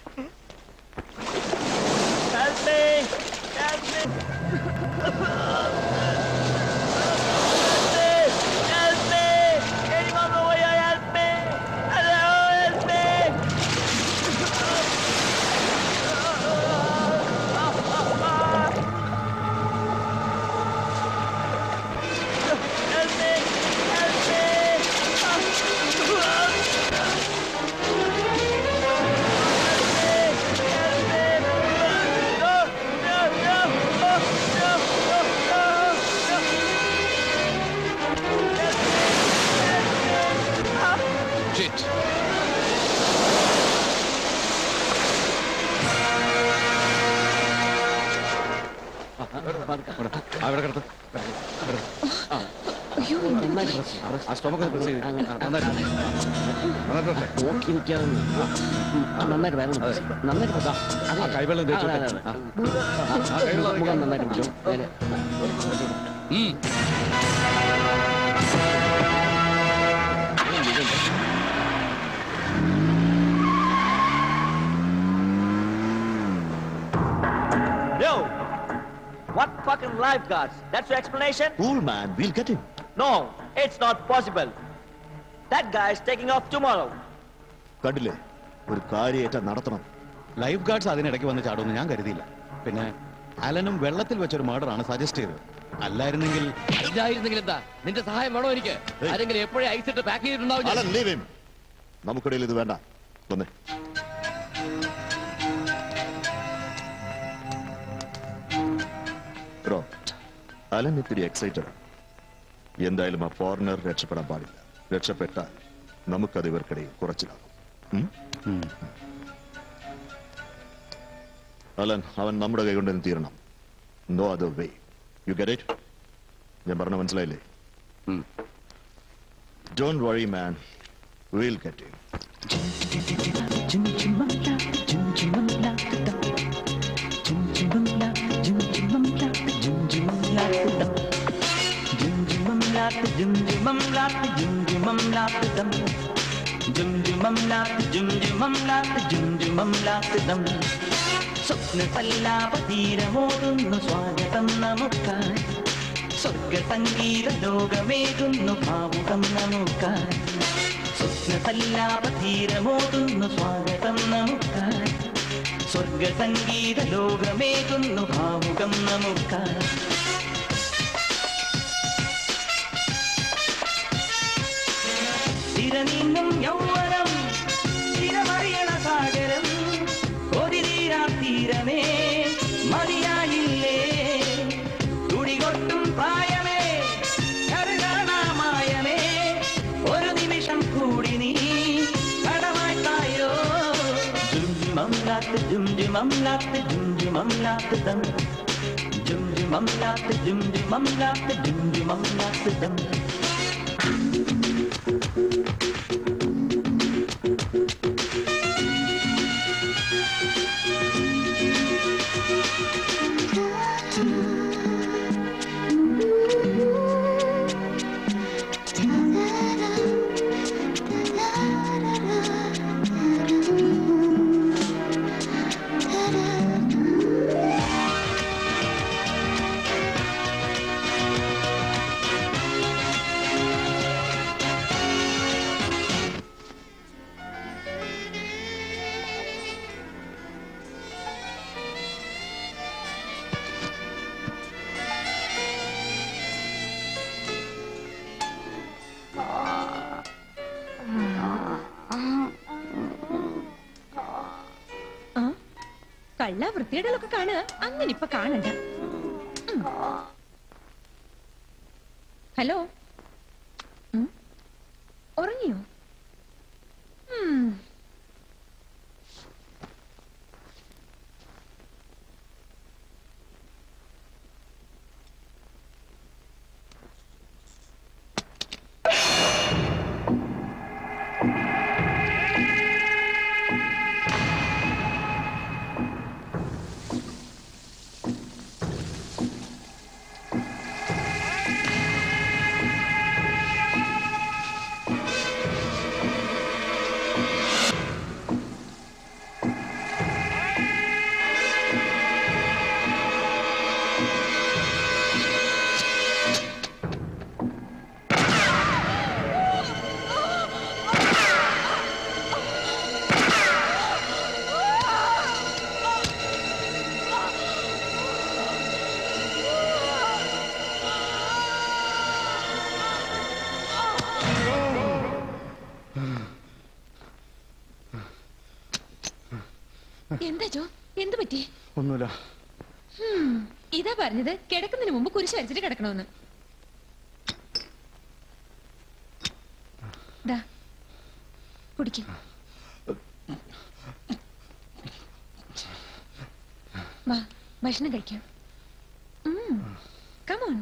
അവിടെ കിടത്ത് അയ്യോ ആ സ്റ്റൊമക്ക് പ്രസ് ചെയ്ത് ആ, നന്നായിട്ട് നന്നായിട്ട് നോക്കി നിൽക്കാതെ നന്നായിട്ട് വേണം നന്നായിട്ട് പ്രസ്. ആ കൈവെള്ളം അതെ, തേച്ചോട്ടെ. അതെ, അതെ. ആ, ആ കൈവെള്ളം മുഖം നന്നായിട്ട് പിടിച്ചോ. നേരെ. No! What fucking lifeguards? That's your explanation? Cool man, we'll get him. No, it's not possible. That guy is taking off tomorrow. കണ്ടില്ലേ ഒരു കാര്യേറ്റ നടത്തണം ലൈഫ് ഗാർഡ്സ് അതിനിടയ്ക്ക് വന്ന് ചാടുമെന്ന് ഞാൻ കരുതിയില്ല പിന്നെ അലനും വെള്ളത്തിൽ വെച്ചൊരു മർഡറാണ് സജസ്റ്റ് ചെയ്തത് അല്ലായിരുന്നെങ്കിൽ ഇല്ലായിരുന്നെങ്കിൽ എന്താ നിന്റെ സഹായം വേണോ എനിക്ക് ആരെങ്കിലും എപ്പോഴും ഐസ് ഇട്ട് പാക്ക് ചെയ്തിട്ടുണ്ടാവും ഞാൻ. Alan leave him. നമുക്കിടയിൽ ഇത് വേണ്ട വന്നേ ബ്രോ അലൻ ഇത്തിരി എക്സൈറ്റഡ് എന്തായാലും ആ ഫോറിനർ രക്ഷപ്പെടാൻ പാടില്ല രക്ഷപ്പെട്ടാൽ നമുക്കത് ഇവർക്കിടയിൽ കുറച്ചിലാകും ഉം? അലൻ അവൻ നമ്മുടെ കൈ കൊണ്ട് തീരണം no other way you get it ഞാൻ പറഞ്ഞ മനസ്സിലായില്ലേ don't worry man will get it സ്വപ്നസല്ലാപതീരമോതുന്നു സ്വാഗതം നമുക്കായി സ്വർഗ സംഗീത ലോകമേകുന്നു ഭാവുകം നമുക്കായി സ്വപ്നസല്ലാപതീരമോതുന്നു സ്വാഗതം നമുക്കായി സ്വർഗ സംഗീത ലോകമേകുന്നു ഭാവുകം നമുക്കായി തിരനീങ്ങും യൗവനം തിരമറിയണ സാഗരം ഒതിരീരാ തീരമേ മതിയായില്ലേ തുടികൊട്ടും പ്രായമേ കരുകാണാമായമേ ഒരു നിമിഷം കൂടി നീ കടമായിട്ടായോ ജുംജുമംലാത്ത് ജുംജുമംലാത്ത് ജുംജുമംലാത്ത് തം ജുംജുമംലാത്ത് ജുംജുമംലാത്ത് ജുംജുമംലാത്ത് തം ആ കള്ള വൃത്തിയിടലൊക്കെ കാണുക അങ്ങനെ ഇപ്പൊ കാണണ്ട ഉം. ഹലോ ഉം? ഉറങ്ങിയോ ഉം. എന്താ ജോ എന്ത് പറ്റി ഒന്നുമില്ല ഹും, ഇതാ പറഞ്ഞത് കിടക്കുന്നതിന് മുമ്പ് കുരിശ് വരച്ചിട്ട് കിടക്കണമെന്ന് ദാ കുടിക്കും വാ ഭക്ഷണം കഴിക്കാം come on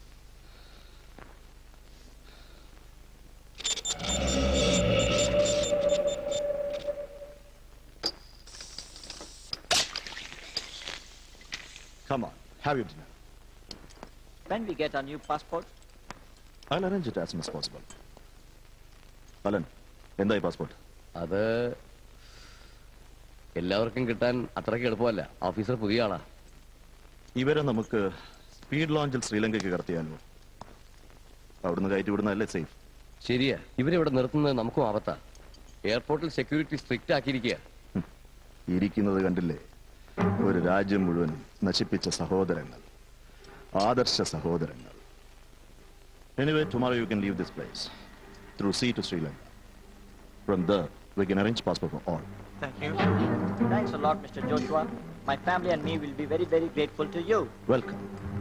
Come on, have your dinner. When we get our new passport? I'll arrange it as soon as possible. Alan എന്തായി പാസ്പോർട്ട് അത് എല്ലാവർക്കും കിട്ടാൻ അത്രയ്ക്ക് എളുപ്പമല്ല ഓഫീസർ പുതിയ ആളാ ഇവരെ നമുക്ക് സ്പീഡ് ലോഞ്ചിൽ ശ്രീലങ്കയ്ക്ക് കടത്തിയാലോ അവിടുന്ന് കയറ്റി വിടുന്നതല്ലേ സേഫ് ശരിയാ ഇവരിവിടെ നിർത്തുന്നത് നമുക്കും ആപത്താ എയർപോർട്ടിൽ സെക്യൂരിറ്റി സ്ട്രിക്റ്റ് ആക്കിയിരിക്കുക ഇരിക്കുന്നത് കണ്ടില്ലേ ഒരു രാജ്യം മുഴുവൻ നശിപ്പിച്ച സഹോദരങ്ങൾ ആദർശ സഹോദരങ്ങൾ anyway tomorrow you can leave this place through sea to Sri Lanka from there we can arrange passport for all Thank you. Thanks a lot, Mr. Joshua. My family and me will be very, very grateful to you. Welcome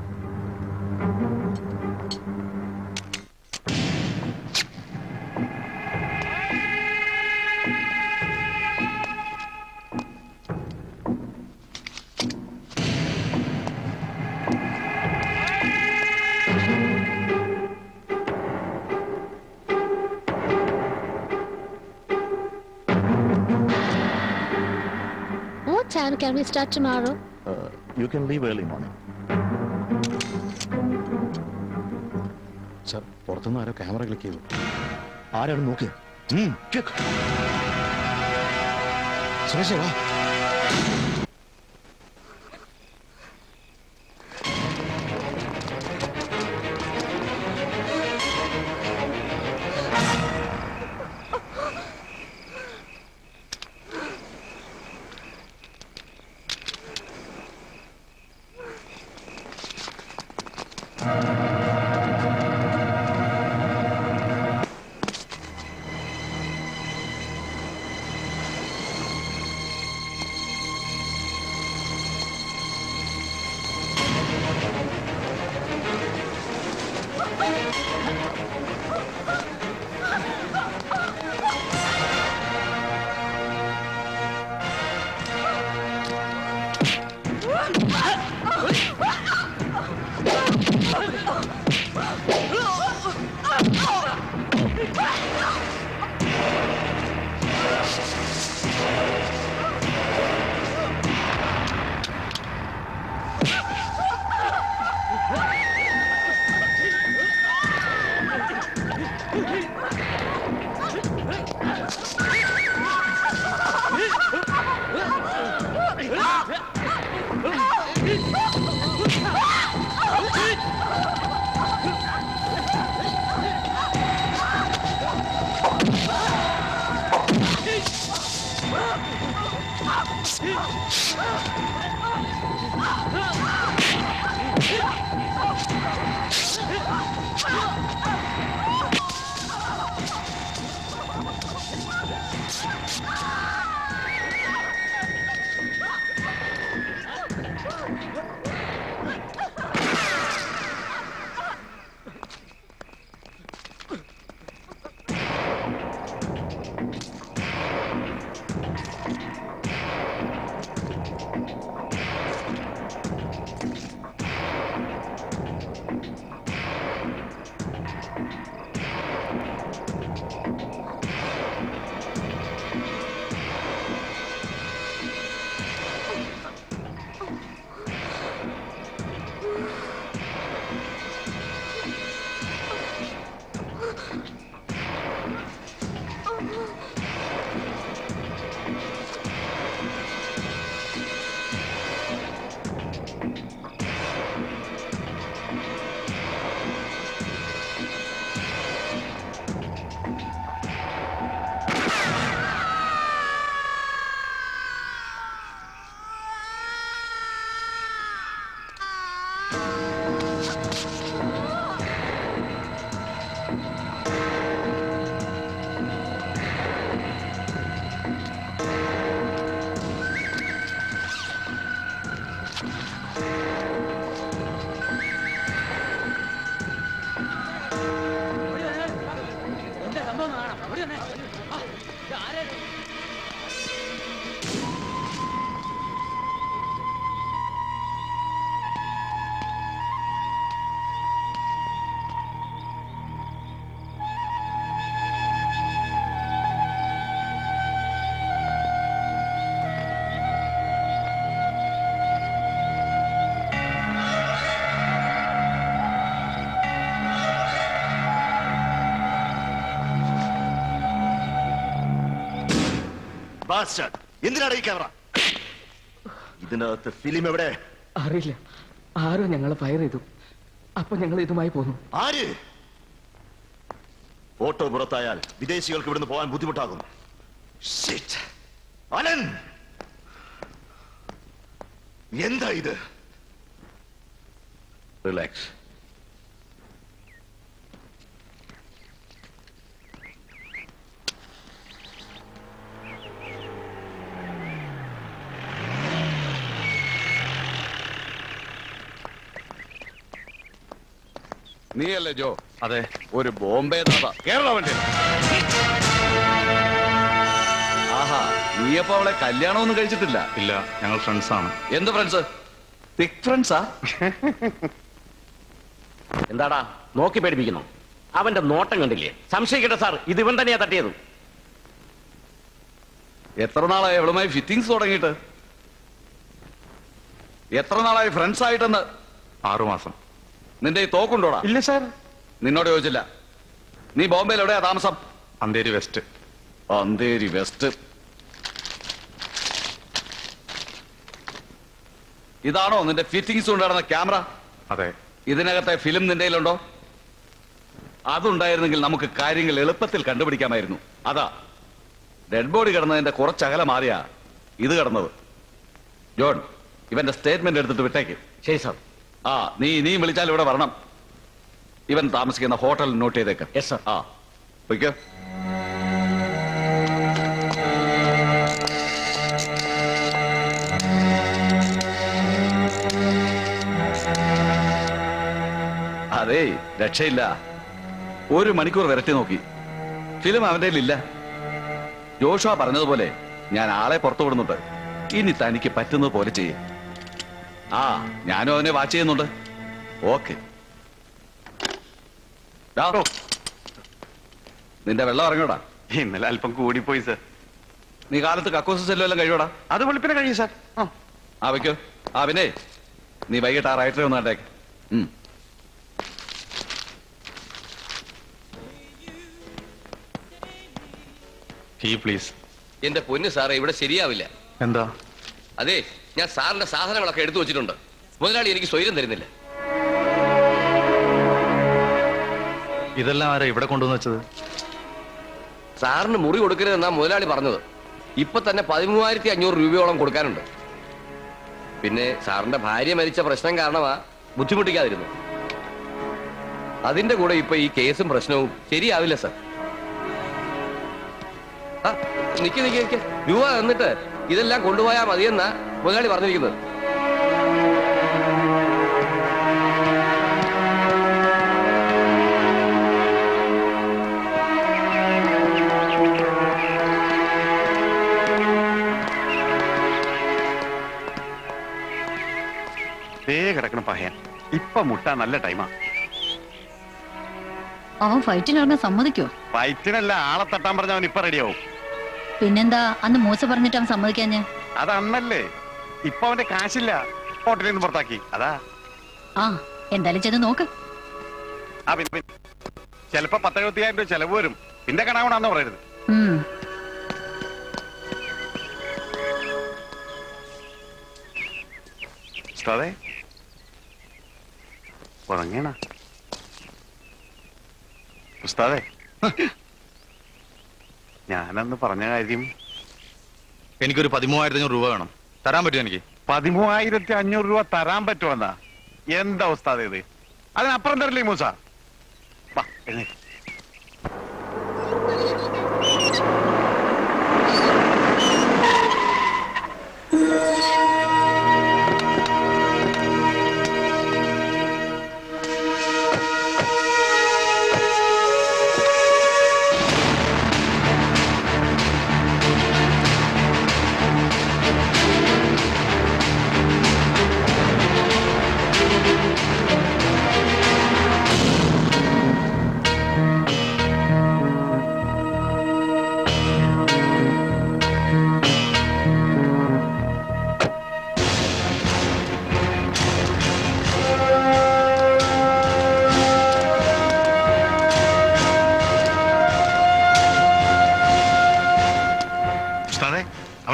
What time can we start tomorrow? You can leave early morning sir പുറത്തുനിന്ന് ആരോ ക്യാമറ ക്ലിക്ക് ചെയ്തു ആരാണ് നോക്കിയത് സുരേഷേ വാ ബാസ്റ്റർഡ് എന്തിനാണ് ഈ ക്യാമറ ഇതിനകത്ത് ഫിലിം എവിടെ അറിയില്ല ആരോ ഞങ്ങളെ ഫയർ ചെയ്തു അപ്പൊ ഞങ്ങൾ ഇതുമായി പോന്നു ആര് ഫോട്ടോ പുറത്തായാൽ വിദേശികൾക്ക് ഇവിടുന്ന് പോകാൻ ബുദ്ധിമുട്ടാകും Shit. അലൻ എന്താ ഇത് റിലാക്സ് നീയല്ലേ ജോ അതെ ഒരു ബോംബെ ദാദ കേരള വണ്ടി ആഹാ നീയപ്പോ അവളെ കല്യാണമൊന്നും കഴിച്ചിട്ടില്ല ഇല്ല ഞങ്ങൾ ഫ്രണ്ട്സ് ആണ് എന്ത് ഫ്രണ്ട്സ് തിക് ഫ്രണ്ട്സാ എന്താടാ നോക്കി പേടിപ്പിക്കുന്നു അവന്റെ നോട്ടം കണ്ടില്ലേ സംശയിക്കട്ടെ സാർ ഇത് ഇവൻ തന്നെയാ തട്ടിയത് എത്ര നാളായി അവളുമായി ഫിറ്റിംഗ്സ് തുടങ്ങിയിട്ട് എത്ര നാളായി ഫ്രണ്ട്സ് ആയിട്ടെന്ന് ആറുമാസം നിന്റെ ഈ തോക്കുണ്ടോടാ ഇല്ല സാർ നിന്നോട് ചോദിച്ചില്ല നീ ബോംബെയിൽ എവിടെയാ താമസം അന്തേരി വെസ്റ്റ് അന്തേരി വെസ്റ്റ് ഇതാണോ നിന്റെ ഫിറ്റിംഗ്സ് കൊണ്ടുവരുന്ന ക്യാമറ അതെ ഇതിനകത്തെ ഫിലിം നിന്റെ കയ്യിലുണ്ടോ അതുണ്ടായിരുന്നെങ്കിൽ നമുക്ക് കാര്യങ്ങൾ എളുപ്പത്തിൽ കണ്ടുപിടിക്കാമായിരുന്നു അതാ ഡെഡ് ബോഡി കിടന്നതിന്റെ കുറച്ചകല മാറിയാ ഇത് കിടന്നത് ജോൺ ഇവന്റെ സ്റ്റേറ്റ്മെന്റ് എടുത്തിട്ട് വിട്ടേക്ക് ശരി സാർ ആ നീ ഇനിയും വിളിച്ചാൽ ഇവിടെ വരണം ഇവൻ താമസിക്കുന്ന ഹോട്ടൽ നോട്ട് ചെയ്തേക്കാം യെസ് സാർ ആ പൊയ്ക്കോ അതെ രക്ഷയില്ല ഒരു മണിക്കൂർ വരട്ടി നോക്കി ഫിലിം അവന്റെ ഇല്ല ജോഷുവ പറഞ്ഞതുപോലെ ഞാൻ ആളെ പുറത്തു വിടുന്നുണ്ട് ഇനി തനിക്ക് പറ്റുന്നത് പോലെ ചെയ്യേ ആ ഞാനും അവനെ വാച്ച് ചെയ്യുന്നുണ്ട് ഓക്കെ നിന്റെ വെള്ളം ഇറങ്ങോടാ ഇന്നലെ അല്പം കൂടിപ്പോയി സാർ നീ കാലത്ത് കക്കൂസ് സെല്ലോ എല്ലാം കഴിയോടാ അത് വെളുപ്പിനെ കഴിയും സാർ ആ വെക്കോ ആ പിന്നെ നീ വൈകിട്ട് ആ റൈറ്ററെ ഒന്ന് കണ്ടേക്ക് ഉം. ടീ പ്ലീസ് എന്റെ പൊന്ന് സാറേ ഇവിടെ ശരിയാവില്ല എന്താ അതെ ഞാൻ സാറിന്റെ സാധനങ്ങളൊക്കെ എടുത്തു വെച്ചിട്ടുണ്ട് മുതലാളി എനിക്ക് സ്വൈരം തരുന്നില്ല ഇതെല്ലാം ആരാ ഇവിടെ കൊണ്ടുവന്ന് വെച്ചത് സാറിന് മുറി കൊടുക്കരുതെന്നാ മുതലാളി പറഞ്ഞത് ഇപ്പൊ തന്നെ പതിമൂവായിരത്തി അഞ്ഞൂറ് രൂപയോളം കൊടുക്കാനുണ്ട് പിന്നെ സാറിന്റെ ഭാര്യ മരിച്ച പ്രശ്നം കാരണമാ ബുദ്ധിമുട്ടിക്കാതിരുന്നു അതിന്റെ കൂടെ ഇപ്പൊ ഈ കേസും പ്രശ്നവും ശരിയാവില്ല സാർ ആ നിക്ക് നിക്ക് നിക്ക് രൂപ തന്നിട്ട് ഇതെല്ലാം കൊണ്ടുപോയാ മതിയെന്നാ മുതലാളി പറഞ്ഞിരിക്കുന്നത് ദേ കിടക്കണം പഹയൻ ഇപ്പൊ മുട്ട നല്ല ടൈമാ അവൻ ഫൈറ്റിനിറങ്ങാൻ സമ്മതിക്കോ ഫൈറ്റിനല്ല ആളെ തട്ടാൻ പറഞ്ഞ അവൻ ഇപ്പൊ റെഡിയാവും പിന്നെന്താ അന്ന് മൂസ പറഞ്ഞിട്ട് അവൻ സമ്മതിക്കാഞ്ഞ് അത് അന്നല്ലേ ഇപ്പൊ അവന്റെ കാശില്ല ഹോട്ടലിൽ നിന്ന് പുറത്താക്കി അതാ ആ എന്തായാലും ചെന്ന് നോക്ക് ആ പിന്നെ പിന്നെ. ചിലപ്പോ പത്തെഴുപത്തിയായിരം രൂപ ചെലവ് വരും പിന്നെ കണാവണമെന്ന് പറയരുത് ഉം ഉസ്താദേ ഉറങ്ങണ ഉസ്താദേ ഞാനന്ന് പറഞ്ഞ കാര്യം എനിക്കൊരു പതിമൂവായിരത്തി അഞ്ഞൂറ് രൂപ വേണം തരാൻ പറ്റുമോ എനിക്ക് പതിമൂവായിരത്തി അഞ്ഞൂറ് രൂപ തരാൻ പറ്റുമെന്നാ എന്താ ഉസ്താദേ ഇത് അതിനപ്പുറം തരില്ലേ മൂസ വാ, എഴുന്നേക്ക്.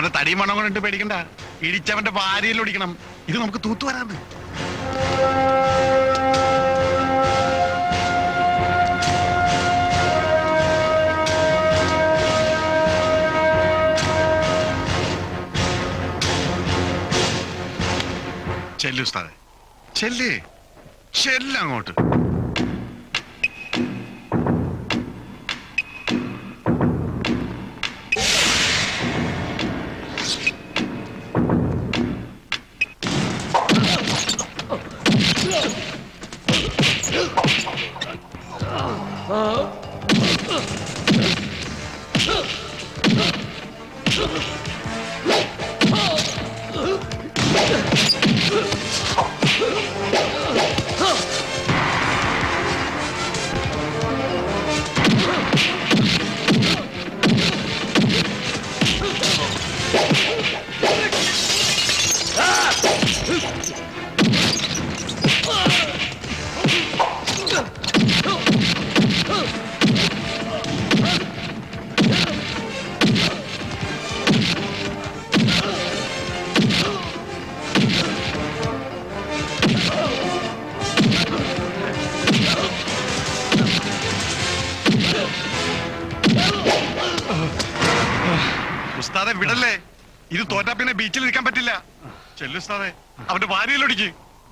അവന്റെ തടിയും മണം കൊണ്ടിട്ട് പേടിക്കണ്ട ഇടിച്ചവന്റെ ഭാര്യയിൽ ഓടിക്കണം ഇത് നമുക്ക് തൂത്തു വരാന്ന് ചെല്ലു ഉസ്താദെ ചെല്ലേ ചെല്ലങ്ങോട്ട് ഉസ്താദെ വിടല്ലേ ഇത് തോറ്റാ പിന്നെ ബീച്ചിൽ നിൽക്കാൻ പറ്റില്ല ചെല്ലു ഉസ്താദെ അവന്റെ ഭാര്യയിലൊടിക്ക്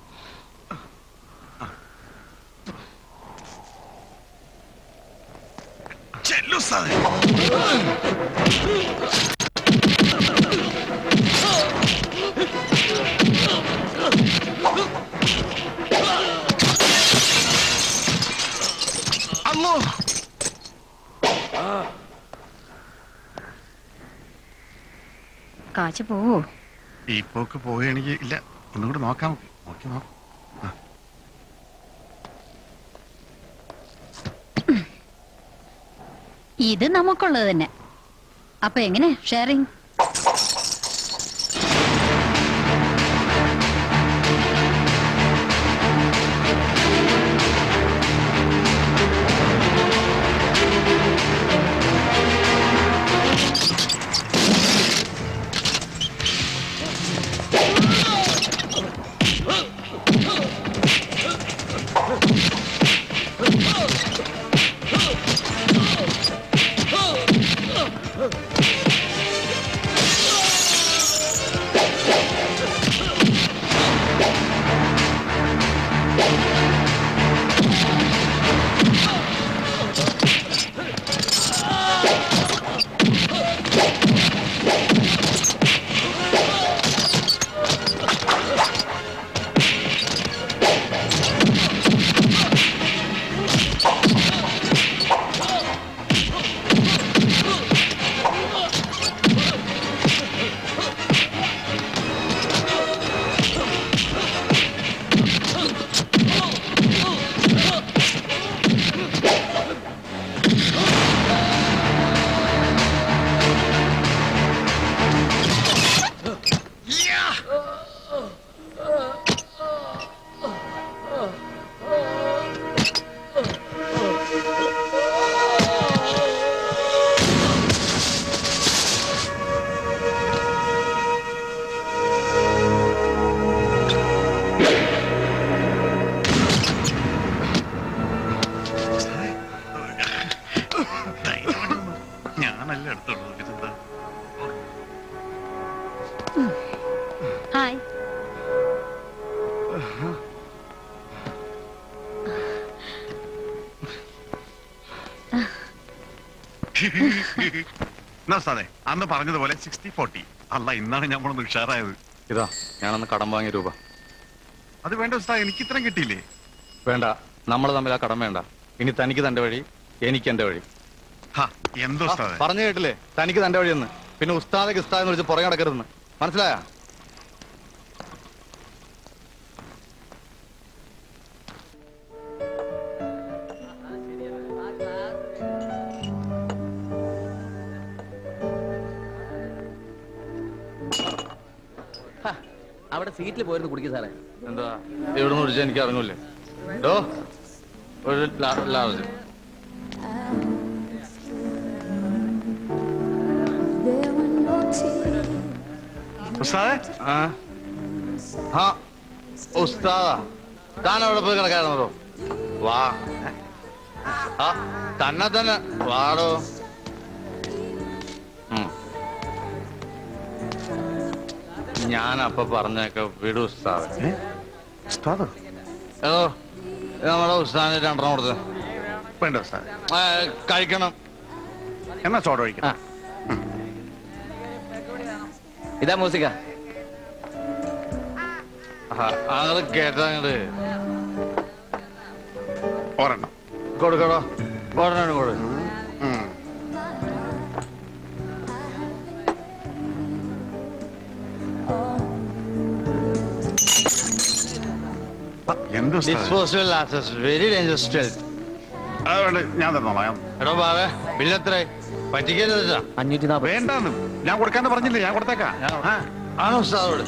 ചെല്ലു ഉസ്താദെ അല്ലോ കാച്ചു പോവോ ഈ പോക്ക് പോവുകയാണെങ്കിൽ ഇല്ല ഒന്നുകൂടി നോക്കാം നോക്കി നോക്കാം ഇത് നമുക്കുള്ളത് തന്നെ അപ്പൊ എങ്ങനെ ഷെയറിങ് ഞാനല്ല എടുത്തോളൂ ഇതെന്താ ഹായ് എന്നാ ഉസ്താദെ അന്ന് പറഞ്ഞതുപോലെ സിക്സ്റ്റി ഫോർട്ടി അല്ല ഇന്നാണ് നമ്മളൊന്ന് ഉഷാറായത് ഇതാ ഞാനന്ന് കടം വാങ്ങിയ രൂപ അത് വേണ്ട ഉസ്താദ് എനിക്ക് ഇത്രയും കിട്ടിയില്ലേ വേണ്ട നമ്മൾ തമ്മിൽ ആ കടം വേണ്ട ഇനി തനിക്ക് തന്റെ വഴി എനിക്ക് എന്റെ വഴി എന്തോ ആ, പറഞ്ഞു കേട്ടില്ലേ തനിക്ക് തന്റെ വഴിയെന്ന് പിന്നെ ഉസ്താദ് കിസ്താദ് എന്ന് വിളിച്ച് പുറകെ നടക്കരുതെന്ന് മനസ്സിലായ അവിടെ സീറ്റിൽ പോയിരുന്നു കുടിക്കും സാറേ എന്താ എവിടെ നിന്ന് വിളിച്ചാൽ എനിക്ക് അറിഞ്ഞൂല്ലേ ഡോ ഒരു ലാ- large There were no tears ഉസ്താദേ ആ ആ ഉസ്താദാ താൻ അവിടെ പോയി കിടക്കായിരുന്നോ വാ ആ തന്നെ തന്നെ വാടോ ഉം. ഞാൻ അപ്പൊ പറഞ്ഞേക്ക വിടു ഉസ്താദ് ഉസ്താദോ ഏതോ നമ്മുടെ ഉസ്താദിന് രണ്ടെണ്ണം കൊടുത്ത് വേണ്ട ഉസ്താദ് ആ, കഴിക്കണം എന്നാ സോഡ ഒഴിക്കണം ഇതാ മൂസിക അങ്ങോട്ട് കേട്ടാ അങ്ങോട്ട് ഒരെണ്ണം കൊടുക്കടോ ഒരെണ്ണം കൊടു എന്ത് disposable access very dangerous stealth അതുകൊണ്ട് ഞാൻ തന്നോളാം എടോ ബാബേ ബില്ലെത്ര പറ്റിക്കരുത് അഞ്ഞൂറ്റി വേണ്ടെന്ന് ഞാൻ കൊടുക്കാന്ന് പറഞ്ഞില്ലേ ഞാൻ കൊടുത്തേക്കാം ആ. ആണോ ഉസ്താദോട്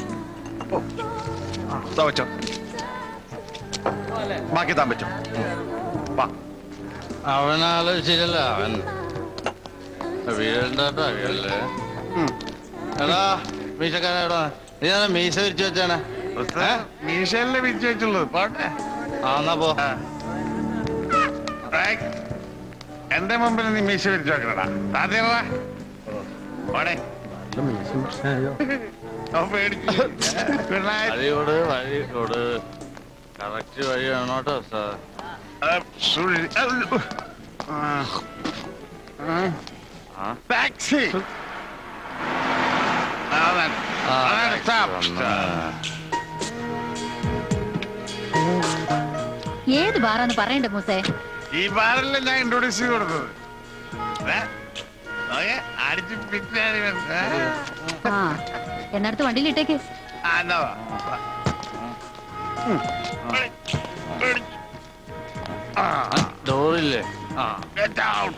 ദാ വെച്ചോ ബാക്കി താൻ വെച്ചോ വാ അവനാള് ശരിയല്ല അവൻ വീഴണ്ടാട്ടോ വീഴല്ലേ എടാ മീശക്കാരൻ എടാ നീ ഞാൻ മീശ വിരിച്ചു വെച്ചാണ് മീശയല്ലേ വിരിച്ചു വെച്ചുള്ളത് പോട്ടെ ആ എന്നാ പോ ഏയ്, എന്റെ മുമ്പിൽ നീ മീശ വിരിച്ചു വെക്കണടാ താത്തീറ പോടെ അവൻ പേടിച്ചു ഗുഡ് നൈറ്റ് വഴിയോട് വഴിയോട് കറക്റ്റ് വഴി വേണോട്ടോ ഉസ്താദ് ടാക്സി അതാണ് അതാണ് സ്റ്റോപ്പ് ഏത് ബാറാന്ന് പറയണ്ട മൂസേ ഈ ബാറല്ലേ ഞാൻ ഇൻട്രോഡ്യൂസ് ചെയ്ത് കൊടുത്തത് ഏ? നോക്കിയേ, അടിച്ച് പിറ്റാരി വന്ന്. ഏ? ആ എന്നടുത്ത് വണ്ടിയിൽ ഇട്ടേക്ക് ആ, എന്നാ വാ. വാ. ഉം. ആ, ഡോറില്ലേ ആ get out.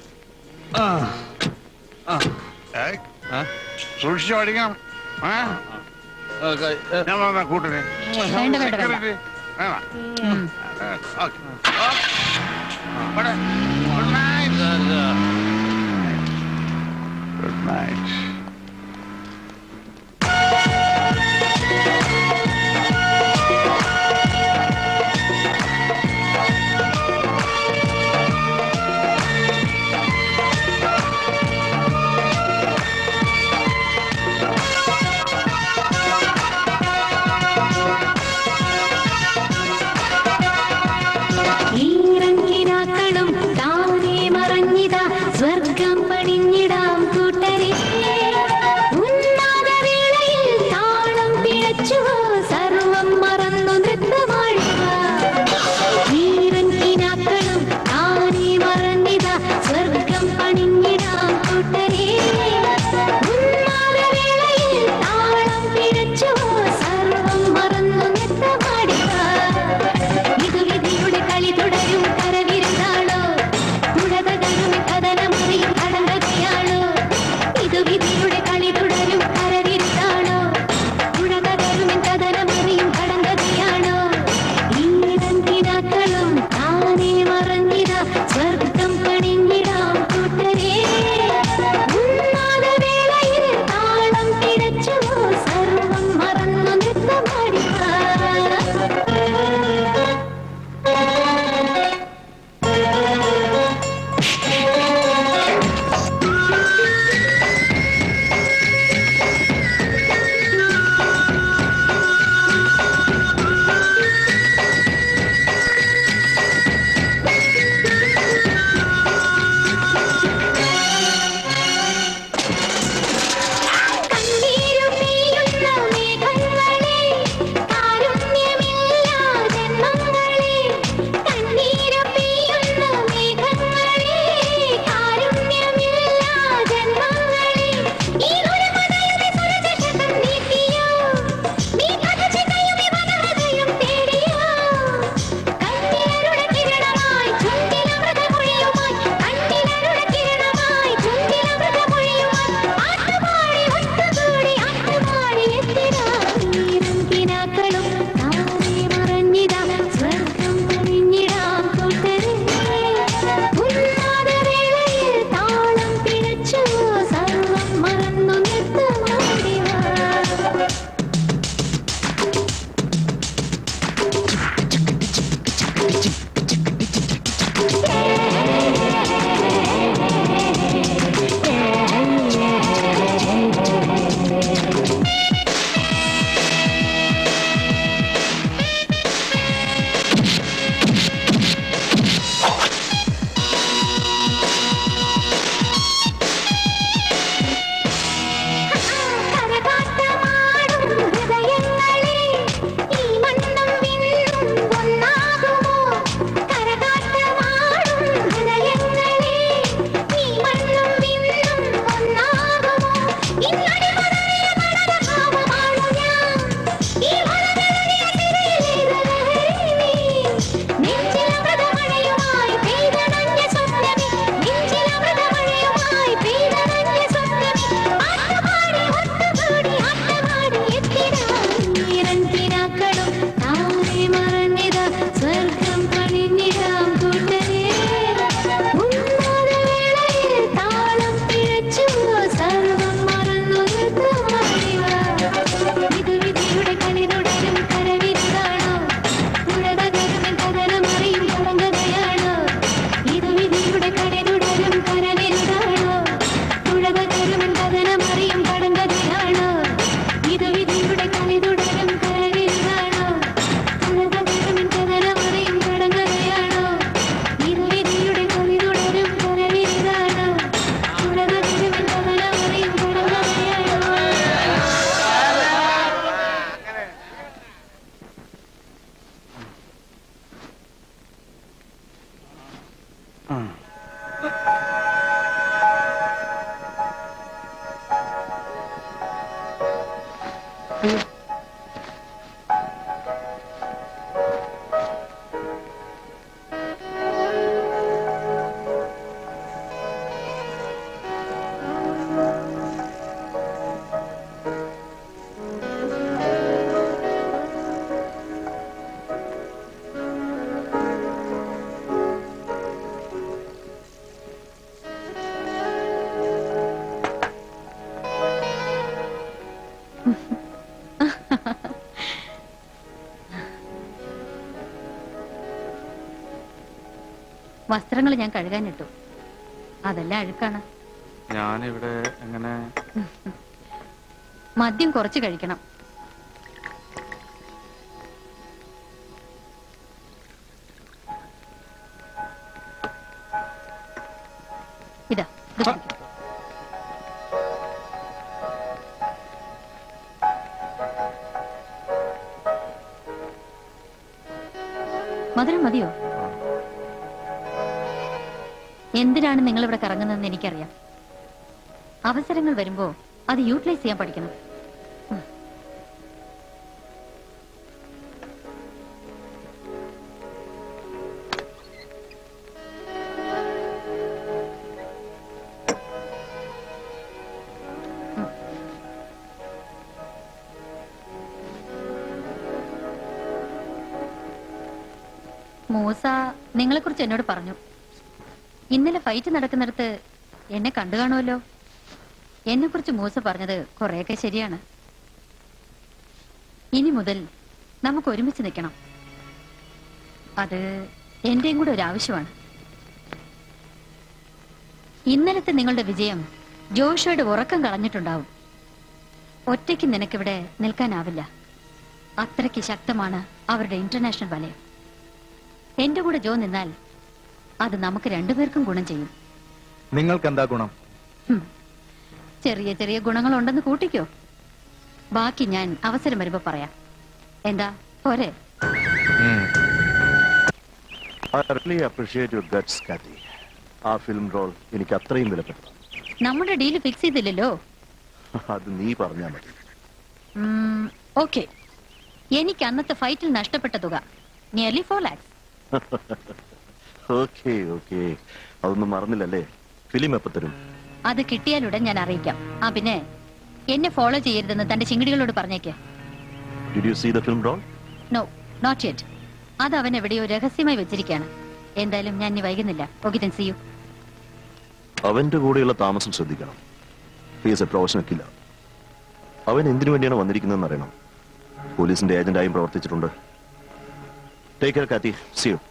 ഏയ്, സൂക്ഷിച്ച് ഓടിക്കണം ഏ? ഞാൻ വന്നാ കൂട്ടിന് വേണ്ട, വേണ്ട, വേണ്ട. Security. വേണം. ഉം. ഓക്കേ. ഓക്കേ. ഇവിടെ. Good night. Good night. ഈറങ്കിനാക്കളും താനേ മറഞ്ഞിതാ സ്വർഗം പണിഞ്ഞിടാം കൂട്ടരെ ഉന്നാദവേളയിൽ താളം പിഴച്ചുവോ സർവം മറന്നു നൃത്തമാടുക ഈറങ്കിനാക്കളും താനേ മറഞ്ഞിതാ സ്വർഗം പണിഞ്ഞിടാം കൂട്ടരെ ഉന്നാദവേളയിൽ താളം പിഴച്ചുവോ സർവം മറന്നു നൃത്തമാടുക ഇത് വിധിയുടെ കളി തുടരും കരവിരുന്നാളോ തുഴകടലും കഥനമറിയും കടങ്കഥയാളോ ഇത് വിധിയുടെ കളി തുടരും കരവിരുന്നാളോ തുഴകടലും കഥനമറിയും കടങ്കഥയാണോ ഈരങ്കിനാക്കളും താനേ മറഞ്ഞിട സ്വർഗം പണിഞ്ഞിടാം കൂട്ടരേ ഉന്നാദവേളയിൽ വസ്ത്രങ്ങൾ ഞാൻ കഴുകാനിട്ടു അതെല്ലാം അഴുക്കാണ് ഞാനിവിടെ എങ്ങനെ മദ്യം കുറച്ച് കഴിക്കണം ഇതാ ഇത് കുടിക്ക്. മധുരം മതിയോ എന്തിനാണ് നിങ്ങൾ ഇവിടെ കറങ്ങുന്നതെന്ന് എനിക്കറിയാം അവസരങ്ങൾ വരുമ്പോ അത് യൂട്ടിലൈസ് ചെയ്യാൻ പഠിക്കണം മൂസ നിങ്ങളെ കുറിച്ച് എന്നോട് പറഞ്ഞു ഇന്നലെ ഫൈറ്റ് നടക്കുന്നിടത്ത് എന്നെ കണ്ടു കാണുമല്ലോ എന്നെ കുറിച്ച് മൂസ പറഞ്ഞത് കുറെയൊക്കെ ശരിയാണ് ഇനി മുതൽ നമുക്ക് ഒരുമിച്ച് നിൽക്കണം അത് എന്റെയും കൂടെ ഒരു ആവശ്യമാണ് ഇന്നലത്തെ നിങ്ങളുടെ വിജയം ജോഷയുടെ ഉറക്കം കളഞ്ഞിട്ടുണ്ടാവും ഒറ്റയ്ക്ക് നിനക്കിവിടെ നിൽക്കാനാവില്ല അത്രയ്ക്ക് ശക്തമാണ് അവരുടെ ഇന്റർനാഷണൽ വലയം എന്റെ കൂടെ ജോ നിന്നാൽ അത് നമുക്ക് രണ്ടുപേർക്കും ഗുണം ചെയ്യും നിങ്ങൾക്ക് എന്താ ഗുണം ചെറിയ ചെറിയ ഗുണങ്ങളുണ്ടെന്ന് കൂട്ടിക്കോ ബാക്കി ഞാൻ അവസരം വരുമ്പോ പറയാം എന്താ പോരെ I really appreciate your guts Kathy ആ ഫിലിം റോൾ എനിക്ക് അത്രയും വിലപ്പെട്ടു നമ്മുടെ ഡീല് ഫിക്സ് ചെയ്തില്ലല്ലോ അത് നീ പറഞ്ഞാൽ മതി ഓക്കെ എനിക്ക് അന്നത്തെ ഫൈറ്റിൽ നഷ്ടപ്പെട്ട തുക nearly four lakhs okay okay അതൊന്നും മറന്നില്ലല്ലേ ഫിലിം എപ്പോ തരും അത് കിട്ടിയാലുടൻ ഞാൻ അറിയിക്കാം ആ പിന്നെ എന്നെ ഫോളോ ചെയ്യരുതെന്ന് തന്റെ ചിങ്കിടികളോട് പറഞ്ഞേക്ക് did you see the film roll no not yet അത് അവൻ എവിടെയോ രഹസ്യമായി വെച്ചിരിക്കുകയാണ് എന്തായാലും ഞാൻ ഇനി വൈകുന്നില്ല ഓക്കെ ദെൻ സി യു അവന്റെ കൂടെയുള്ള താമസം ശ്രദ്ധിക്കണം ഹീസ് എ പ്രൊഫഷണൽ കില്ലർ അവൻ എന്തിനു വേണ്ടിയാണ് വന്നിരിക്കുന്നതെന്ന് അറിയണം പോലീസിന്റെ ഏജന്റായും പ്രവർത്തിച്ചിട്ടുണ്ട് take care Kathy see you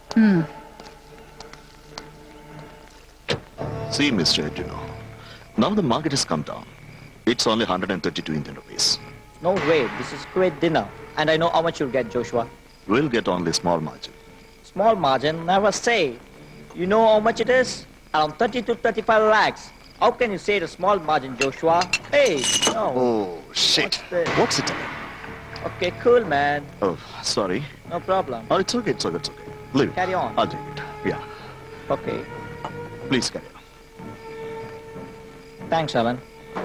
See, Mr. Edino, now the market has come down. It's only 132 Indian rupees. No way, this is great dinner. And I know how much you'll get, Joshua. We'll get only small margin. Small margin, never say. You know how much it is? Around 30 to 35 lakhs. How can you say the small margin, Joshua? Hey, no. Oh, shit. What's it? Okay, cool, man. Oh, sorry. No problem. Oh, it's okay, it's okay, it's okay. Leave it. Carry on. I'll take it. Yeah. Okay. Please carry on. Thanks, Alan.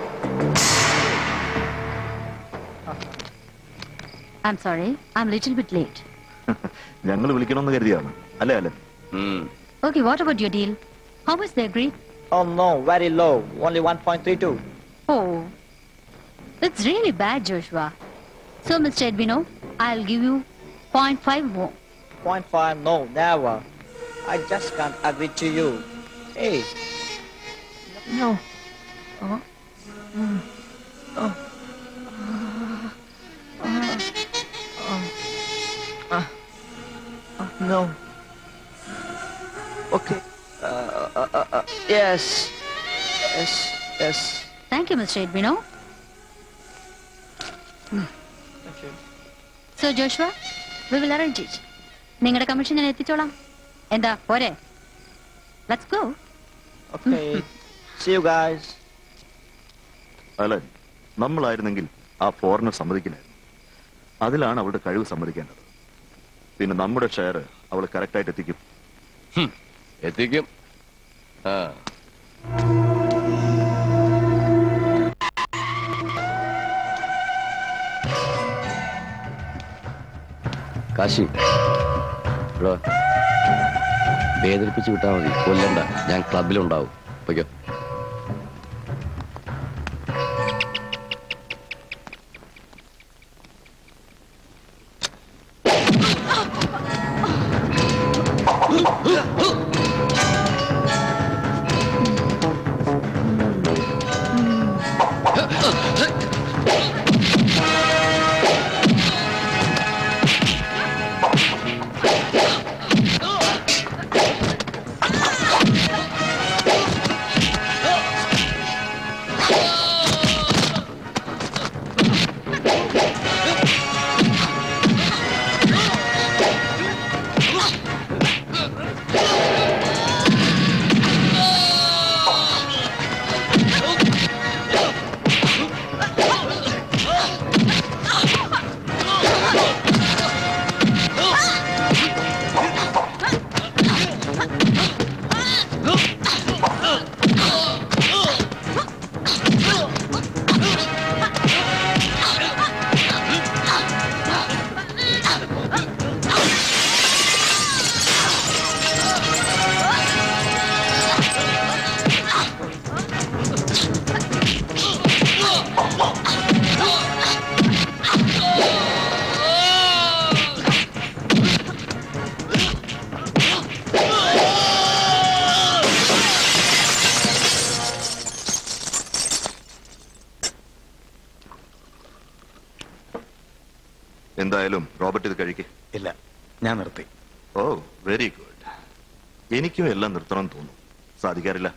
I'm sorry, I'm a little bit late. ഞങ്ങൾ വിളിക്കണമെന്ന് കരുതിയാണ് അല്ലേ അല്ലേ Okay, what about your deal? How much they agreed? Oh no, very low. Only 1.32. Oh, that's really bad, Joshua. So, Mr. Edwino, I'll give you 0.5 more. 0.5, no, never. I just can't agree to you. Hey. No. Uh, mm, oh. Uh, uh, uh, uh, no. Okay. Uh, uh, uh, uh, yes. Yes. Yes. Thank you, Mr. Edwino. Thank you. So, Joshua, we will arrange it. നിങ്ങളുടെ കമ്മീഷൻ ഞാൻ എത്തിച്ചോളാം എന്താ പോരെ let's go Okay. See you guys. അല്ലേ നമ്മളായിരുന്നെങ്കിൽ ആ ഫോറിനർ സമ്മതിക്കില്ലായിരുന്നു അതിലാണ് അവളുടെ കഴിവ് സമ്മതിക്കേണ്ടത് പിന്നെ നമ്മുടെ ഷെയർ അവൾ കറക്റ്റായിട്ട് എത്തിക്കും എത്തിക്കും ആ കാശി ഇവിടെ വാ. വേദനിപ്പിച്ച് വിട്ടാൽ മതി കൊല്ലണ്ട ഞാൻ ക്ലബിലുണ്ടാവും പൊയ്ക്കോ എന്തായാലും റോബർട്ട് ഇത് കഴിക്ക് ഇല്ല ഞാൻ നിർത്തി ഓ വെരി ഗുഡ് എനിക്കും എല്ലാം നിർത്തണം തോന്നും സാധിക്കാറില്ല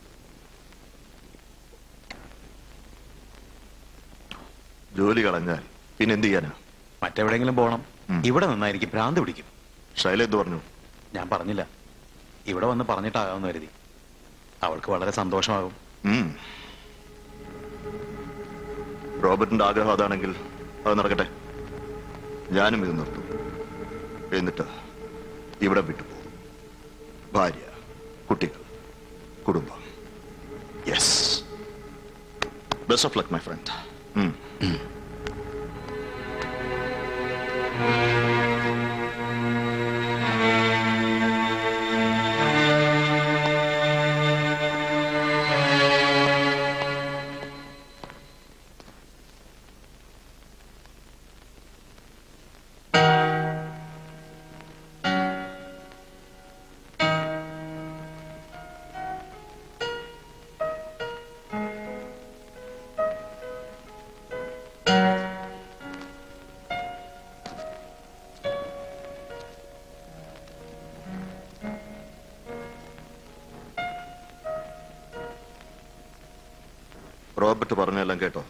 ജോലി കളഞ്ഞാൽ പിന്നെ എന്ത് ചെയ്യാനാ മറ്റെവിടെയെങ്കിലും പോകണം ഇവിടെ നിന്നാ എനിക്ക് ഭ്രാന്ത് പിടിക്കും ശൈല എന്ത് പറഞ്ഞു ഞാൻ പറഞ്ഞില്ല ഇവിടെ വന്ന് പറഞ്ഞിട്ടാകാമെന്ന് കരുതി അവൾക്ക് വളരെ സന്തോഷമാകും ഉം. റോബർട്ടിന്റെ ആഗ്രഹം അതാണെങ്കിൽ അത് നടക്കട്ടെ ഞാനും ഇത് നിർത്തും എന്നിട്ട് ഇവിടെ വിട്ടുപോകും ഭാര്യ കുട്ടികൾ കുടുംബം yes best of luck my friend Robert പറഞ്ഞെല്ലാം കേട്ടോ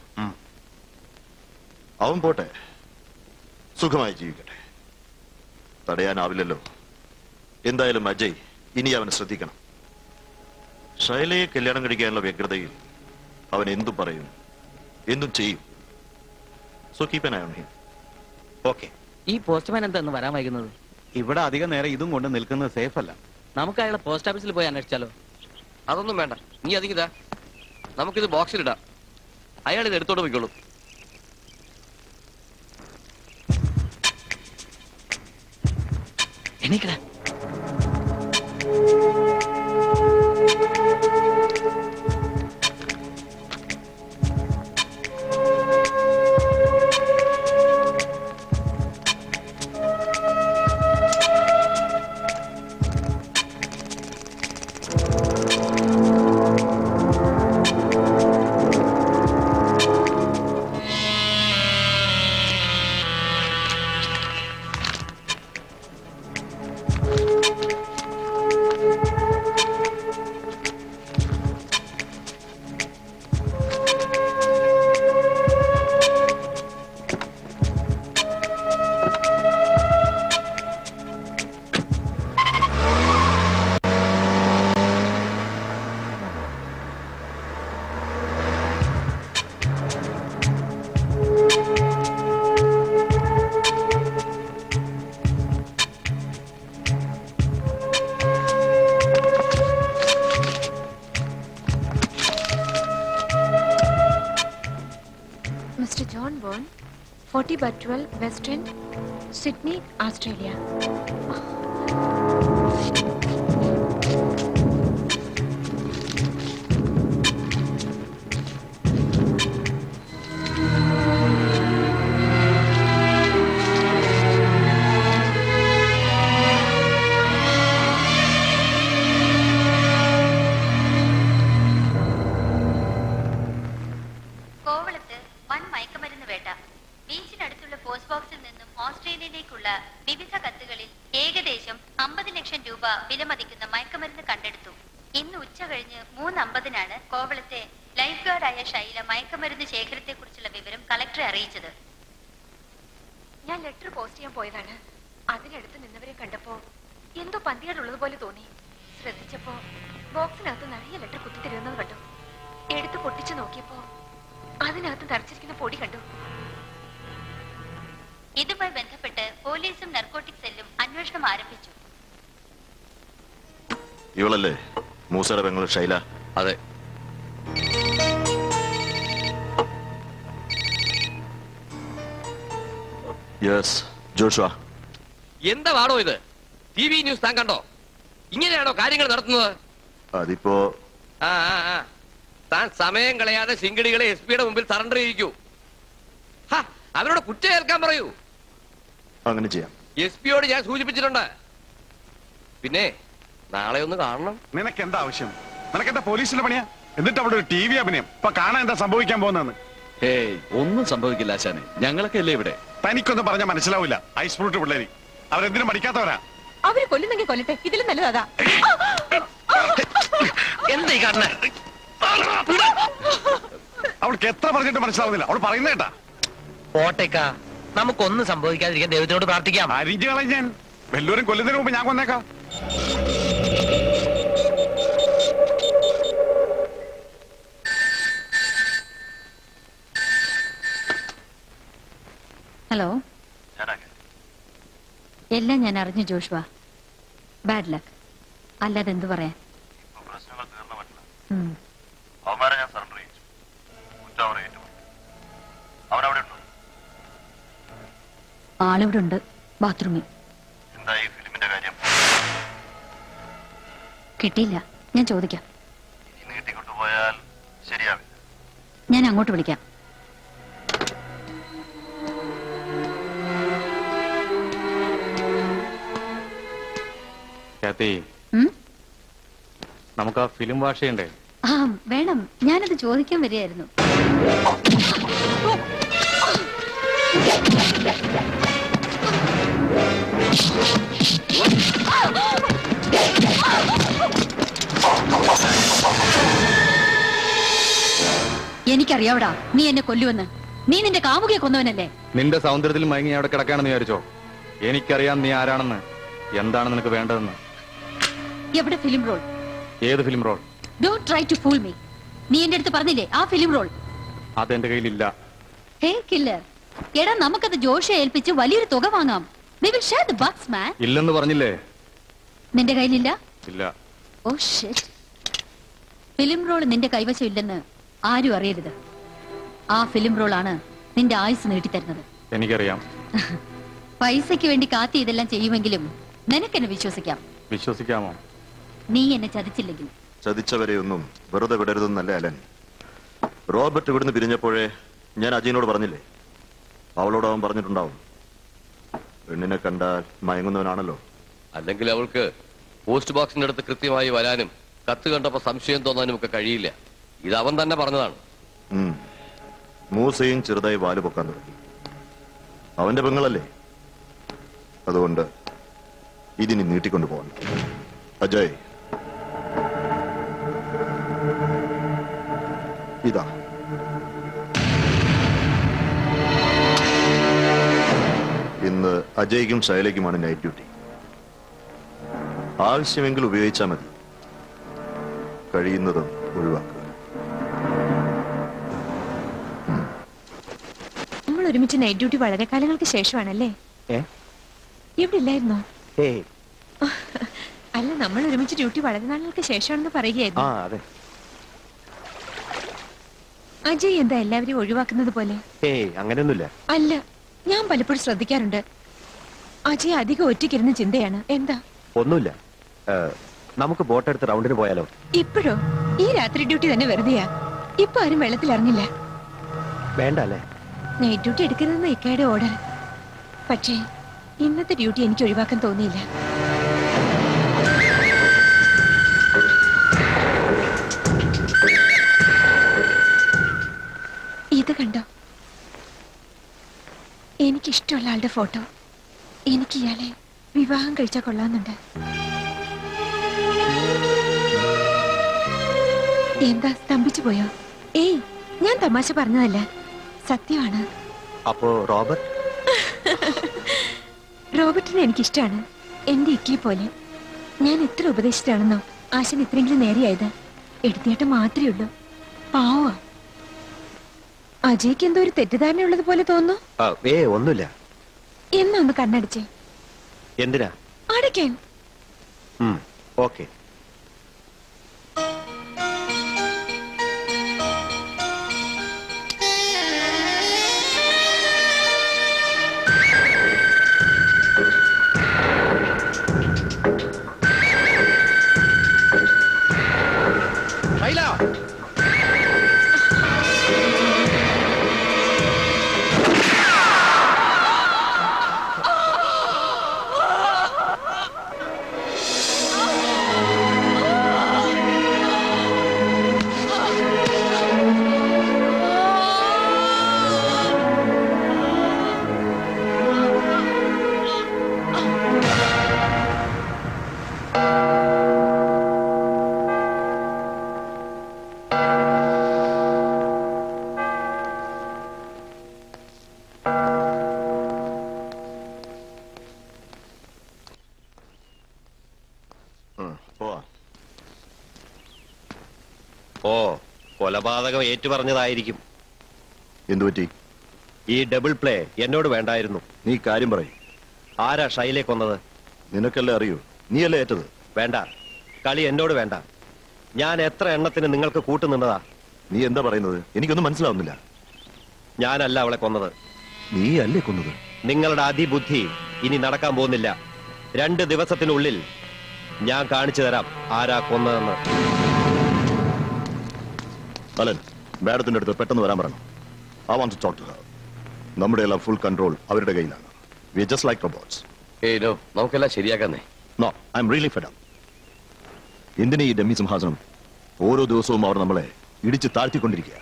അവൻ പോട്ടെ സുഖമായി ജീവിക്കട്ടെ തടയാനാവില്ലല്ലോ എന്തായാലും അജയ് ഇനി അവനെ ശ്രദ്ധിക്കണം ശൈലയെ കല്യാണം കഴിക്കാനുള്ള വ്യഗ്രതയിൽ അവൻ എന്തും പറയും എന്തും ചെയ്യും so keep an eye on him okay ഈ പോസ്റ്റ്മാൻ എന്താ ഇന്ന് വരാൻ വൈകുന്നത് ഇവിടെ അധികം നേരം ഇതും കൊണ്ട് നിൽക്കുന്നത് സേഫ് അല്ല നമുക്ക് അയാളെ പോസ്റ്റ് ഓഫീസിൽ പോയി അന്വേഷിച്ചാലോ അതൊന്നും വേണ്ട നീ അതിങ്ങിതാ നമുക്കിത് ബോക്സിലിടാം അയാൾ ഇത് എടുത്തോണ്ട് പോയിക്കോളൂ എണീക്കടാ mister John born forty by twelve West End Sydney Australia കോവളത്ത് വൻ മയക്കുമരുന്ന് വേട്ട ബീച്ചിനടുത്തുള്ള പോസ്റ്റ് ബോക്സിൽ നിന്നും ഓസ്ട്രേലിയയിലേക്കുള്ള വിവിധ കത്തുകളിൽ ഏകദേശം അമ്പത് ലക്ഷം രൂപ വിലമതിക്കുന്ന മയക്കുമരുന്ന് കണ്ടെടുത്തു ഇന്ന് ഉച്ച കഴിഞ്ഞ് മൂന്ന് അമ്പതിനാണ് കോവളത്തെ ലൈഫ് ഗാർഡായ ശൈല മയക്കുമരുന്ന് ശേഖരത്തെക്കുറിച്ചുള്ള വിവരം കളക്ടറെ അറിയിച്ചത് ഞാൻ ലെറ്റർ പോസ്റ്റ് ചെയ്യാൻ പോയതാണ് അതിനടുത്ത് നിന്നവരെ കണ്ടപ്പോ എന്തോ പന്തികേടുള്ളത് പോലെ തോന്നി ശ്രദ്ധിച്ചപ്പോ ബോക്സിനകത്ത് നിറയെ ലെറ്റർ കുത്തിത്തരുന്നത് കണ്ടു എടുത്ത് പൊട്ടിച്ചു നോക്കിയപ്പോ അതിനകത്ത് നിറച്ചിരിക്കുന്ന പൊടി കണ്ടു ഇതുമായി ബന്ധപ്പെട്ട് പോലീസും നർക്കോട്ടിക് സെല്ലും അന്വേഷണം ആരംഭിച്ചു ഇവളല്ലേ മൂസയുടെ പെങ്ങൾ ഷൈല അതെ യെസ് ജോഷുവ എന്താ വാടോ ഇത് ടി വി ന്യൂസ് താൻ കണ്ടോ ഇങ്ങനെയാണോ കാര്യങ്ങൾ നടത്തുന്നത് അതിപ്പോ ആ ആ ആ താൻ സമയം കളയാതെ ശിങ്കിടികളെ എസ് പിയുടെ മുമ്പിൽ സറണ്ടർ ചെയ്യിക്കൂ ഹാ, അവരോട് കുറ്റം ഏൽക്കാൻ പറയൂ അങ്ങനെ ചെയ്യാം എസ് പിയോട് ഞാൻ സൂചിപ്പിച്ചിട്ടുണ്ട് പിന്നെ നാളെ ഒന്ന് കാണണം നിനക്ക് എന്താ ആവശ്യം നിനക്ക് എന്താ പോലീസിലെ പണിയാ എന്നിട്ട് അവിടെ ഒരു ടി വി അഭിനയം ഇപ്പൊ കാണാൻ എന്താ സംഭവിക്കാൻ പോകുന്നതെന്ന് ഹേയ് ഒന്നും സംഭവിക്കില്ല ആശാനെ ഞങ്ങളൊക്കെ അല്ലേ ഇവിടെ തനിക്കൊന്നും പറഞ്ഞാൽ മനസ്സിലാവില്ല ഐസ് ഫ്രൂട്ട് പിള്ളേര് അവരെന്തിനും പഠിക്കാത്തവരാ അവര് കൊല്ലുന്നെങ്കിൽ കൊല്ലട്ടെ ഇതിലും നല്ലതാ എന്താ ഈ കാണുന്നേ അവൾക്ക് എത്ര പറഞ്ഞിട്ട് മനസ്സിലാവുന്നില്ല അവൾ പറയുന്ന കേട്ടാ പോട്ടേക്കാ നമുക്കൊന്നും സംഭവിക്കാതിരിക്കാൻ ദൈവത്തിനോട് പ്രാർത്ഥിക്കാം അരിഞ്ഞു കളയും ഞാൻ വല്ലവരും കൊല്ലുന്നതിന് മുമ്പ് ഞാൻ കൊന്നേക്കാം ഹലോ എല്ലാം ഞാൻ അറിഞ്ഞു ജോഷുവ ബാഡ് ലക്ക് അല്ലാതെ എന്തു പറയാൻ ഉം. അവന്മാരെ ഞാൻ സറണ്ടർ ചെയ്യിച്ചു കുറ്റം അവർ ഏറ്റുപോയി അവനവിടെ ഉണ്ടോ ആളിവിടെ ഉണ്ട് ബാത്റൂമിൽ എന്താ ഈ ഫിലിമിന്റെ കാര്യം കിട്ടിയില്ല ഞാൻ ചോദിക്കാം ഈ നീട്ടിക്കൊണ്ടുപോയാൽ ശരിയാവില്ല ഞാൻ അങ്ങോട്ട് വിളിക്കാം കാത്തി ഉം? നമുക്ക് ആ ഫിലിം വാഷ് ചെയ്യണ്ടേ ആ വേണം ഞാനത് ചോദിക്കാൻ വരികയായിരുന്നു എനിക്കറിയാവടാ നീ എന്നെ കൊല്ലുവെന്ന് നീ നിന്റെ കാമുകിയെ കൊന്നവനല്ലേ നിന്റെ സൗന്ദര്യത്തിൽ മയങ്ങി അവിടെ കിടക്കാണെന്ന് വിചാരിച്ചോ എനിക്കറിയാം നീ ആരാണെന്ന് എന്താണ് നിനക്ക് വേണ്ടതെന്ന് എവിടെ ഫിലിം റോൾ ഏത് film roll don't try to fool me നീ എന്റെ അടുത്ത് പറഞ്ഞില്ലേ ആ ഫിലിം റോൾ അതെന്റെ കയ്യിലില്ല ഹേ കില്ലർ എടാ നമുക്കത് ജോഷ ഏൽപ്പിച്ച് വലിയൊരു തുക വാങ്ങാം We will share the bucks, man. ഇല്ലെന്ന് പറഞ്ഞില്ലേ നിന്റെ കയ്യിലില്ല ഇല്ല ഓ ഷിറ്റ് ഫിലിം റോൾ നിന്റെ കൈവശം ഇല്ലെന്ന് ആരും അറിയരുത് ആ ഫിലിം റോളാണ് നിന്റെ ആയുസ് നീട്ടിത്തരുന്നത് എനിക്കറിയാം പൈസയ്ക്ക് വേണ്ടി കാത്തി ഇതെല്ലാം ചെയ്യുമെങ്കിലും നിനക്കെന്നെ വിശ്വസിക്കാം വിശ്വസിക്കാമോ നീ എന്നെ ചതിച്ചില്ലെങ്കിൽ ചതിച്ചവരെയൊന്നും വെറുതെ വിടരുതെന്നല്ലേ അലൻ റോബർട്ട് ഇവിടുന്ന് പിരിഞ്ഞപ്പോഴേ ഞാൻ അജീനോട് പറഞ്ഞില്ലേ അവളോട് അവൻ പറഞ്ഞിട്ടുണ്ടാവും പെണ്ണിനെ കണ്ടാൽ മയങ്ങുന്നവനാണല്ലോ അല്ലെങ്കിൽ അവൾക്ക് പോസ്റ്റ് ബോക്സിന്റെ അടുത്ത് കൃത്യമായി വരാനും കത്ത് കണ്ടപ്പോ സംശയം തോന്നാനും ഒക്കെ കഴിയില്ല ഇത് അവൻ തന്നെ പറഞ്ഞതാണ് ഉം. മൂസയും ചെറുതായി വാല് പൊക്കാൻ തുടങ്ങി അവന്റെ പെങ്ങളല്ലേ അതുകൊണ്ട് ഇതിനി നീട്ടിക്കൊണ്ടു പോകണം അജയ് ഇതാ ഇന്ന് അജയ്ക്കും ശൈലയ്ക്കുമാണ് നൈറ്റ് ഡ്യൂട്ടി ആവശ്യമെങ്കിൽ ഉപയോഗിച്ചാൽ മതി കഴിയുന്നതും ഒഴിവാക്കുക നമ്മൾ ഒരുമിച്ച് നൈറ്റ് ഡ്യൂട്ടി വളരെ കാലങ്ങൾക്ക് ശേഷമാണല്ലേ ഏ? ഇവിടെ ഇല്ലായിരുന്നോ ഏയ് അല്ല നമ്മൾ ഒരുമിച്ച് ഡ്യൂട്ടി വളരെ നാളുകൾക്ക് ശേഷമാണെന്ന് ആ പറയുകയായിരുന്നു അതെ അജയ് എന്താ എല്ലാവരെയും ഒഴിവാക്കുന്നത് പോലെ ഏയ് അങ്ങനെയൊന്നുമില്ല അല്ല ഞാൻ പലപ്പോഴും ശ്രദ്ധിക്കാറുണ്ട് അജയ് അധികം ഒറ്റയ്ക്കിരുന്ന ചിന്തയാണ് എന്താ ഒന്നുമില്ല ഏ, നമുക്ക് ബോട്ടെടുത്ത് റൗണ്ടിന് പോയാലോ ഇപ്പോഴോ ഈ രാത്രി ഡ്യൂട്ടി തന്നെ വെറുതെയാ ഇപ്പൊ ആരും വെള്ളത്തിൽ ഇറങ്ങില്ല വേണ്ട അല്ലേ നൈറ്റ് ഡ്യൂട്ടി എടുക്കരുതെന്ന് ഇക്കയുടെ ഓർഡർ പക്ഷേ ഇന്നത്തെ ഡ്യൂട്ടി എനിക്ക് ഒഴിവാക്കാൻ തോന്നിയില്ല ഇത് കണ്ടോ എനിക്കിഷ്ടമുള്ള ആളുടെ ഫോട്ടോ എനിക്ക് ഇയാളെ വിവാഹം കഴിച്ചാൽ കൊള്ളാന്നുണ്ട് എന്താ സ്തംഭിച്ചു പോയോ ഏയ് ഞാൻ തമാശ പറഞ്ഞതല്ല സത്യമാണ് അപ്പോ റോബർട്ട് റോബർട്ടിനെ എനിക്കിഷ്ടമാണ് എന്റെ ഇക്കിയെ പോലെ ഞാൻ എത്ര ഉപദേശിച്ചാണെന്നോ ആശൻ ഇത്രയെങ്കിലും നേരെയായത് എടുത്തിയാട്ട് മാത്രമേ ഉള്ളൂ പാവാ അജയ്ക്ക് എന്തോ ഒരു തെറ്റിദ്ധാരണ ഉള്ളത് പോലെ തോന്നുന്നു ആ, ഏ ഒന്നുമില്ല എന്നാ ഒന്ന് കണ്ണടിച്ചേ എന്തിനാ അടയ്ക്കാൻ ഓക്കെ പോവാ ഓ കൊലപാതകം ഏറ്റുപറഞ്ഞതായിരിക്കും എന്തു പറ്റി ഈ ഡബിൾ പ്ലേ എന്നോട് വേണ്ടായിരുന്നു നീ കാര്യം പറയും ആരാ ഷൈലെ കൊന്നത് നിനക്കല്ലേ അറിയൂ നീയല്ലേ ഏറ്റത് വേണ്ട കളി എന്നോട് വേണ്ട ഞാൻ എത്ര എണ്ണത്തിന് നിങ്ങൾക്ക് കൂട്ടുനിന്നതാ നീ എന്താ പറയുന്നത് എനിക്കൊന്നും മനസ്സിലാവുന്നില്ല ഞാനല്ല അവളെ കൊന്നത് നീ അല്ലേ കൊന്നത് നിങ്ങളുടെ അതിബുദ്ധി ഇനി നടക്കാൻ പോകുന്നില്ല രണ്ട് ദിവസത്തിനുള്ളിൽ ഞാൻ കാണിച്ചു തരാം ആരാ കൊന്നതെന്ന് അലൻ മാഡത്തിന്റെ അടുത്ത് പെട്ടെന്ന് വരാൻ പറയണം I want to talk to her നമ്മുടെ എല്ലാം ഫുൾ കൺട്രോൾ അവരുടെ കയ്യിലാണ് വി ജസ്റ്റ് ലൈക്ക് റോബോട്ട്സ് ഏയ് നോ നമുക്കെല്ലാം ശരിയാക്കാന്നേ no I am really fed എന്തിനാ ഈ ഡമ്മി സിംഹാസനം ഓരോ ദിവസവും അവർ നമ്മളെ ഇടിച്ച് താഴ്ത്തിക്കൊണ്ടിരിക്കുക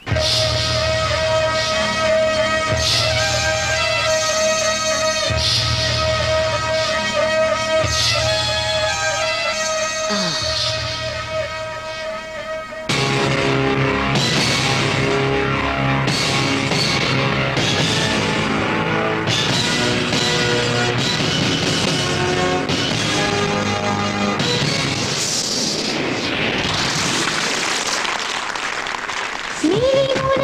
നീ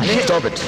Stop it.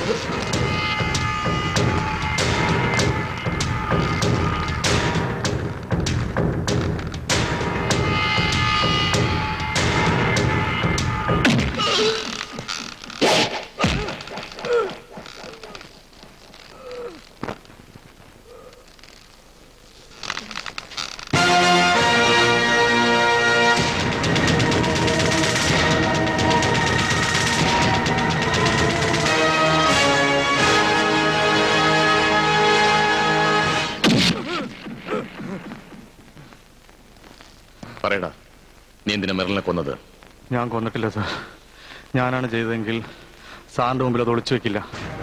പറയടാ നീ എന്തിനാ മെറലിനെ കൊന്നത് ഞാൻ കൊന്നിട്ടില്ല സാർ ഞാനാണ് ചെയ്തതെങ്കിൽ സാറിന്റെ മുമ്പിൽ അത് ഒളിച്ചു വെക്കില്ല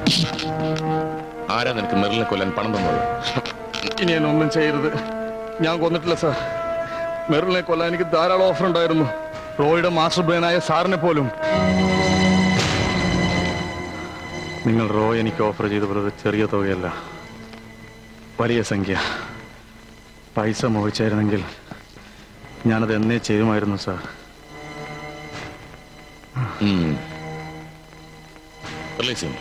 ആരാ നിനക്ക് മെറലിനെ കൊല്ലാൻ പണം തന്നത് ഇനി എന്നെ ഒന്നും ചെയ്യരുത് ഞാൻ കൊന്നിട്ടില്ല സാർ മെറിലിനെ കൊല്ലാൻ എനിക്ക് ധാരാളം ഓഫർ ഉണ്ടായിരുന്നു റോയുടെ മാസ്റ്റർ ബ്രെയിനായ സാറിനെ പോലും നിങ്ങൾ റോ എനിക്ക് ഓഫർ ചെയ്ത പോലെ ചെറിയ തുകയല്ല വലിയ സംഖ്യ പൈസ മോഹിച്ചായിരുന്നെങ്കിൽ ഞാനത് എന്നേ ചെയ്യുമായിരുന്നു സാർ റിലീസ് ചെയ്യും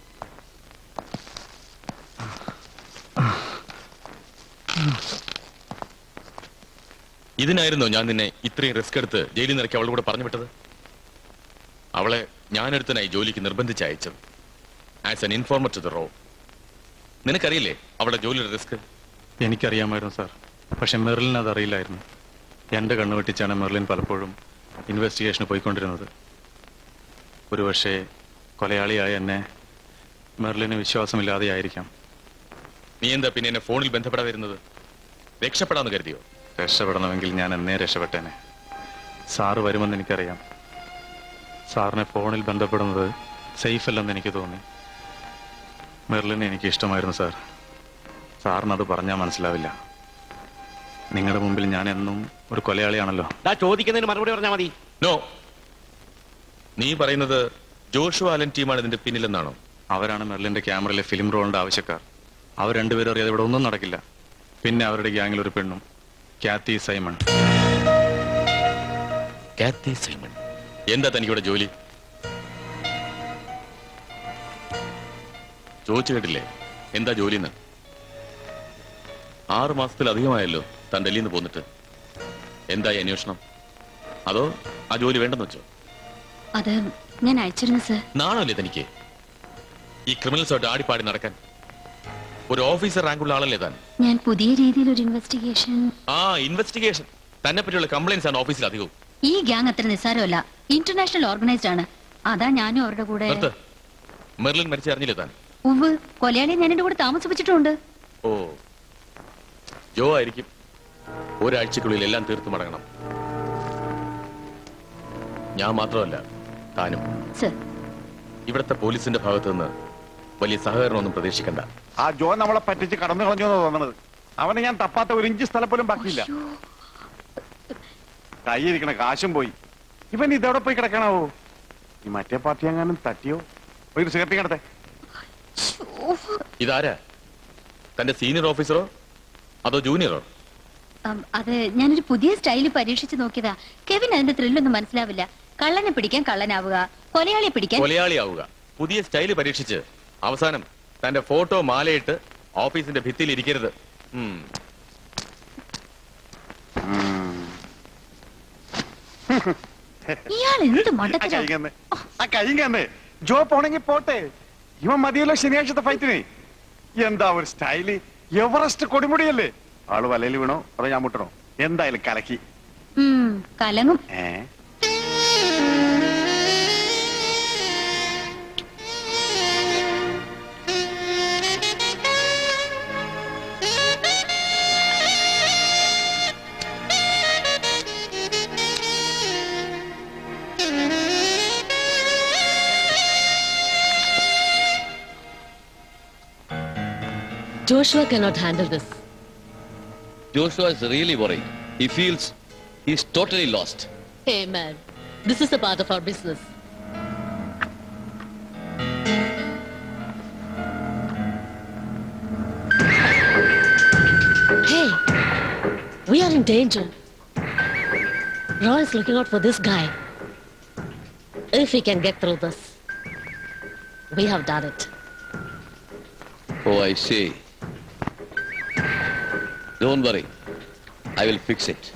ഇതിനായിരുന്നോ ഞാൻ നിന്നെ ഇത്രയും റിസ്ക് എടുത്ത് ജയിലിൽ നിറക്കി അവളുടെ കൂടെ പറഞ്ഞു വിട്ടത് അവളെ ഞാനെടുത്തനായി ജോലിക്ക് നിർബന്ധിച്ച് അയച്ചത് as an informer to the റോ നിനക്കറിയില്ലേ അവളുടെ ജോലിയുടെ റിസ്ക് എനിക്കറിയാമായിരുന്നു സാർ പക്ഷെ മെറിലിന് അത് അറിയില്ലായിരുന്നു എൻ്റെ കണ്ണു വെട്ടിച്ചാണ് മെറിലിൻ പലപ്പോഴും ഇൻവെസ്റ്റിഗേഷന് പോയിക്കൊണ്ടിരുന്നത് ഒരുപക്ഷെ കൊലയാളിയായ എന്നെ മെറിലിന് വിശ്വാസമില്ലാതെയായിരിക്കാം നീ എന്താ പിന്നെ എന്നെ ഫോണിൽ ബന്ധപ്പെടാതിരുന്നത് രക്ഷപ്പെടാന്ന് കരുതിയോ രക്ഷപ്പെടണമെങ്കിൽ ഞാൻ എന്നേ രക്ഷപ്പെട്ടേനെ സാറ് വരുമെന്ന് എനിക്കറിയാം സാറിനെ ഫോണിൽ ബന്ധപ്പെടുന്നത് സേഫ് അല്ലെന്ന് എനിക്ക് തോന്നി മെർലിനെ എനിക്ക് ഇഷ്ടമായിരുന്നു സാർ സാറിനത് പറഞ്ഞാൽ മനസ്സിലാവില്ല നിങ്ങളുടെ മുമ്പിൽ ഞാൻ എന്നും ഒരു കൊലയാളിയാണല്ലോ ചോദിക്കുന്നതിന് മറുപടി പറഞ്ഞാൽ മതി നോ നീ പറയുന്നത് ജോഷു ആലൻ ടീമാണ് ഇതിന്റെ പിന്നിലെന്നാണോ അവരാണ് മെർലിന്റെ ക്യാമറയിലെ ഫിലിം റോളിന്റെ ആവശ്യക്കാർ അവർ രണ്ടുപേരും അറിയാതെ ഇവിടെ ഒന്നും നടക്കില്ല പിന്നെ അവരുടെ ഗ്യാങ്ങിൽ ഒരു പെണ്ണും കാത്തി സൈമൺ കാത്തി സൈമൺ എന്താ തനിക്കിവിടെ ജോലി ചോദിച്ചു കേട്ടില്ലേ എന്താ ജോലിന്ന് ആറ് മാസത്തിലധികമായല്ലോ താൻ ഡൽഹിയിൽ നിന്ന് പോന്നിട്ട് എന്തായി അന്വേഷണം അതോ ആ ജോലി വേണ്ടെന്ന് വെച്ചോ അത് ഞാൻ അയച്ചിരുന്നു സർ നാണല്ലേ തനിക്ക് ഈ ക്രിമിനൽസോട്ട് ആടിപ്പാടി നടക്കാൻ ഒരു ഓഫീസർ റാങ്കുള്ള ആളല്ലേ താൻ ഞാൻ പുതിയ രീതിയിൽ ഒരു ഇൻവെസ്റ്റിഗേഷൻ ആ ഇൻവെസ്റ്റിഗേഷൻ തന്നെ പറ്റിയുള്ള കംപ്ലൈൻസ് ആണ് ഓഫീസിൽ അധികവും ഈ ഗ്യാങ് അത്ര നിസ്സാരമല്ല ഇന്റർനാഷണൽ ഓർഗനൈസ്ഡ് ആണ് അതാ ഞാനും അവരുടെ കൂടെ നിർത്ത് മെർലിൻ മരിച്ചറിഞ്ഞില്ലേ താൻ ഉവ് കൊലയാളിയെ ഞാൻ എന്റെ കൂടെ താമസിപ്പിച്ചിട്ടുണ്ട് ഓ ജോ ആയിരിക്കും ഒരാഴ്ചക്കുള്ളിൽ എല്ലാം തീർത്തു മടങ്ങണം ഞാൻ മാത്രമല്ല താനും സർ ഇവിടുത്തെ പോലീസിന്റെ ഭാഗത്തു നിന്ന് വലിയ സഹകരണമൊന്നും പ്രതീക്ഷിക്കണ്ട ആ ജോ നമ്മളെ പറ്റിച്ച് കടന്നു കളഞ്ഞു എന്ന് തോന്നണത് അവനെ ഞാൻ തപ്പാത്ത ഒരു ഇഞ്ച് സ്ഥലം പോലും ബാക്കിയില്ല കൈയിരിക്കണ കാശും പോയി ഇവൻ ഇതോടെ പോയി കിടക്കണാവോ ഈ മറ്റേ പാർട്ടി എങ്ങാനും തട്ടിയോ ഒരു സിഗരറ്റ് കിടത്തെ ഇതാരാ തന്റെ സീനിയർ ഓഫീസറോ അതോ ജൂനിയറോ ഉം, അത് ഞാനൊരു പുതിയ സ്റ്റൈല് പരീക്ഷിച്ച് നോക്കിയതാ കെവിൻ അതിന്റെ ത്രില്ലൊന്നും മനസ്സിലാവില്ല കള്ളനെ പിടിക്കാൻ കള്ളനാവുക കൊലയാളിയെ പിടിക്കാൻ കൊലയാളിയാവുക പുതിയ സ്റ്റൈല് പരീക്ഷിച്ച് അവസാനം തന്റെ ഫോട്ടോ മാലയിട്ട് ഓഫീസിന്റെ ഭിത്തിയിൽ ഇരിക്കരുത് ഉം. ഇയാൾ എന്ത് ആ മണ്ടത്തരം കൈകന്ന് ആ കൈകന്ന് ജോ പോണെങ്കി പോട്ടെ ഇവൻ മതിയല്ലോ ശനിയാഴ്ചത്തെ ഫൈറ്റിന് എന്താ ഒരു സ്റ്റൈല് എവറസ്റ്റ് കൊടിമുടിയല്ലേ ആള് വലയിൽ വീണോ അതോ ഞാൻ മുട്ടണോ എന്തായാലും കലക്കി ഉം, കലങ്ങും ഏ Joshua cannot handle this. Joshua is really worried. He feels he's totally lost. Hey, man, this is a part of our business. Hey, we are in danger. Roy is looking out for this guy. If he can get through this. We have done it. Oh, I see. Don't worry. I will fix it.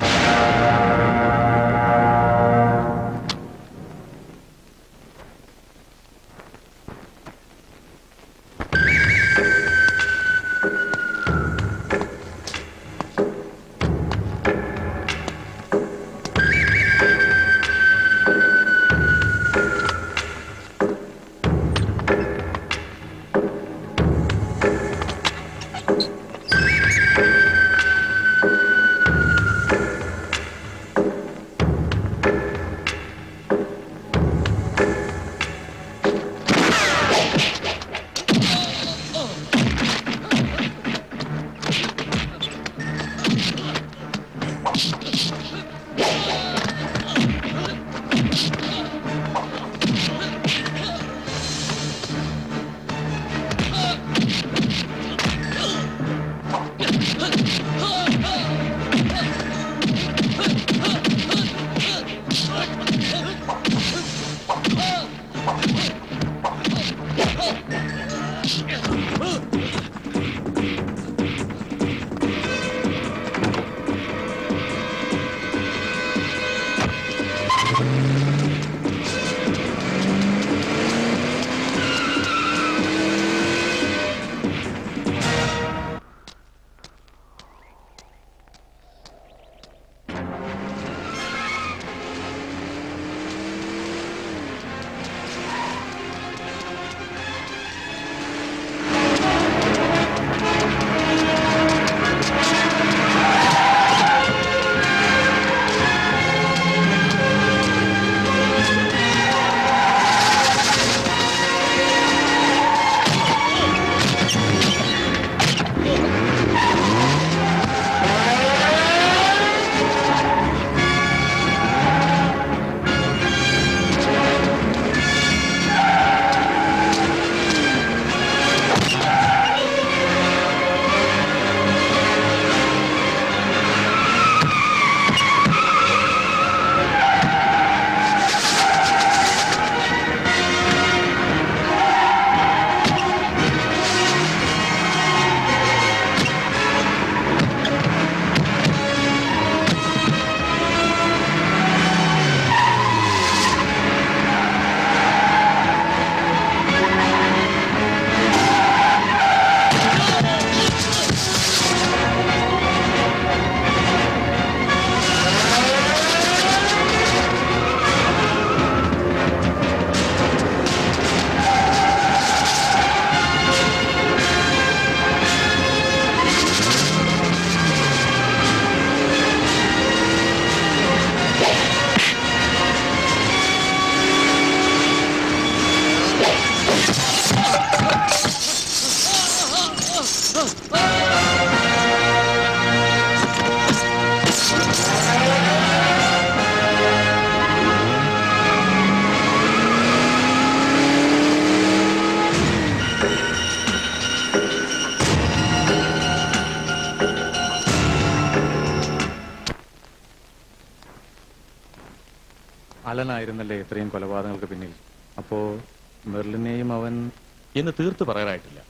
അലനായിരുന്നല്ലേ ഇത്രയും കൊലപാതകങ്ങൾക്ക് പിന്നിൽ അപ്പോ മെർലിനെയും അവൻ എന്ന് തീർത്ത് പറയാനായിട്ടില്ല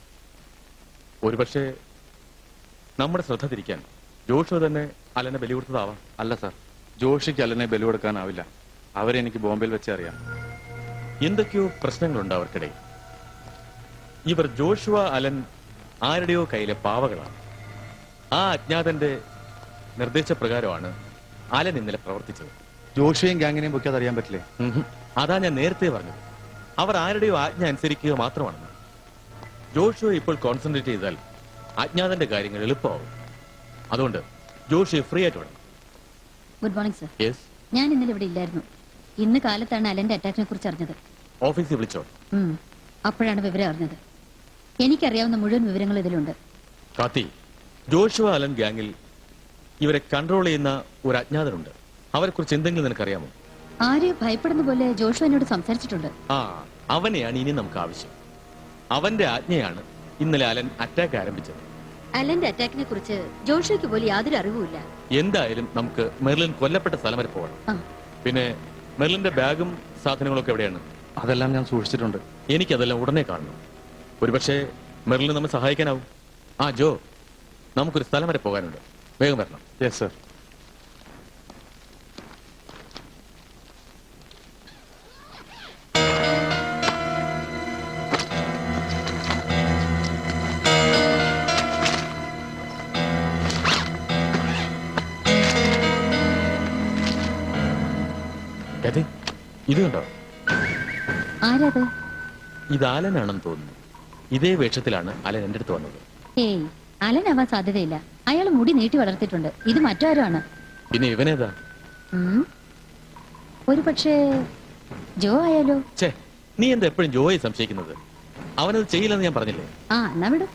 ഒരുപക്ഷെ നമ്മുടെ ശ്രദ്ധ തിരിക്കാൻ ജോഷു തന്നെ അലനെ ബലി കൊടുത്തതാവാം അല്ല സാർ ജോഷിക്ക് അലനെ ബലി കൊടുക്കാനാവില്ല അവരെ എനിക്ക് ബോംബെയിൽ വെച്ച് അറിയാം എന്തൊക്കെയോ പ്രശ്നങ്ങളുണ്ട് അവർക്കിടയിൽ ഇവർ ജോഷുവ അലൻ ആരുടെയോ കയ്യിലെ പാവകളാണ് ആ അജ്ഞാതന്റെ നിർദ്ദേശപ്രകാരമാണ് അലൻ ഇന്നലെ പ്രവർത്തിച്ചത് ജോഷിയും ഗാങ്ങിനെയും പൊക്കി അതറിയാൻ പറ്റില്ലേ ഉഹും. അതാ ഞാൻ നേരത്തെ പറഞ്ഞത് അവർ ആരുടെയോ ആജ്ഞ അനുസരിക്കുക മാത്രമാണെന്ന് ജോഷുവ ഇപ്പോൾ കോൺസെൻട്രേറ്റ് ചെയ്താൽ അജ്ഞാതന്റെ കാര്യങ്ങൾ എളുപ്പമാവും അതുകൊണ്ട് ജോഷുവെ ഫ്രീ ആയിട്ട് വിടണം ഗുഡ് മോർണിംഗ് സർ യെസ് ഞാൻ ഇന്നലെ ഇവിടെ ഇല്ലായിരുന്നു ഇന്ന് കാലത്താണ് അലന്റെ അറ്റാക്കിനെ കുറിച്ച് അറിഞ്ഞത് ഓഫീസിൽ വിളിച്ചോ ഉം. അപ്പോഴാണ് വിവരം അറിഞ്ഞത് എനിക്കറിയാവുന്ന മുഴുവൻ വിവരങ്ങൾ ഇതിലുണ്ട് കാത്തി ജോഷുവ അലൻ ഗ്യാങ്ങിൽ ഇവരെ കൺട്രോൾ ചെയ്യുന്ന ഒരു അജ്ഞാതനുണ്ട് അവരെ കുറിച്ച് എന്തെങ്കിലും നിനക്കറിയാമോ ആരെയോ ഭയപ്പെടുന്ന പോലെ ജോഷു എന്നോട് സംസാരിച്ചിട്ടുണ്ട് ആ അവനെയാണ് ഇനി നമുക്ക് ആവശ്യം അവന്റെ ആജ്ഞയാണ് ഇന്നലെ അലൻ അറ്റാക്ക് ആരംഭിച്ചത് അലന്റെ അറ്റാക്കിനെ കുറിച്ച് ജോഷുയ്ക്ക് പോലും യാതൊരു അറിവുമില്ല എന്തായാലും നമുക്ക് മെർലിൻ കൊല്ലപ്പെട്ട സ്ഥലം വരെ പോകണം ആ. പിന്നെ മെർലിന്റെ ബാഗും സാധനങ്ങളൊക്കെ എവിടെയാണ് അതെല്ലാം ഞാൻ സൂക്ഷിച്ചിട്ടുണ്ട് എനിക്കതെല്ലാം ഉടനെ കാണണം ഒരുപക്ഷെ മെറിലിന് നമ്മെ സഹായിക്കാനാവും ആ ജോ നമുക്കൊരു സ്ഥലം വരെ പോകാനുണ്ട് വേഗം വരണം യെസ് സർ ഗതി ഇത് കണ്ടോ ആരത് ഇത് അലനാണെന്ന് തോന്നുന്നു ഇതേ വേഷത്തിലാണ് അലൻ എൻ്റെ അടുത്ത് വന്നത് ഏയ് അലനാവാൻ സാധ്യതയില്ല അയാൾ മുടി നീട്ടി വളർത്തിയിട്ടുണ്ട് ഇത് മറ്റാരും ആണ് പിന്നെ ഇവനേതാ ഉം. ഒരു പക്ഷേ ജോ ആയാലോ ഛേ നീ എന്താ എപ്പോഴും ജോയെ സംശയിക്കുന്നത് അവനത് ചെയ്യില്ലെന്ന് ഞാൻ പറഞ്ഞില്ലേ ആ എന്നാ വിടും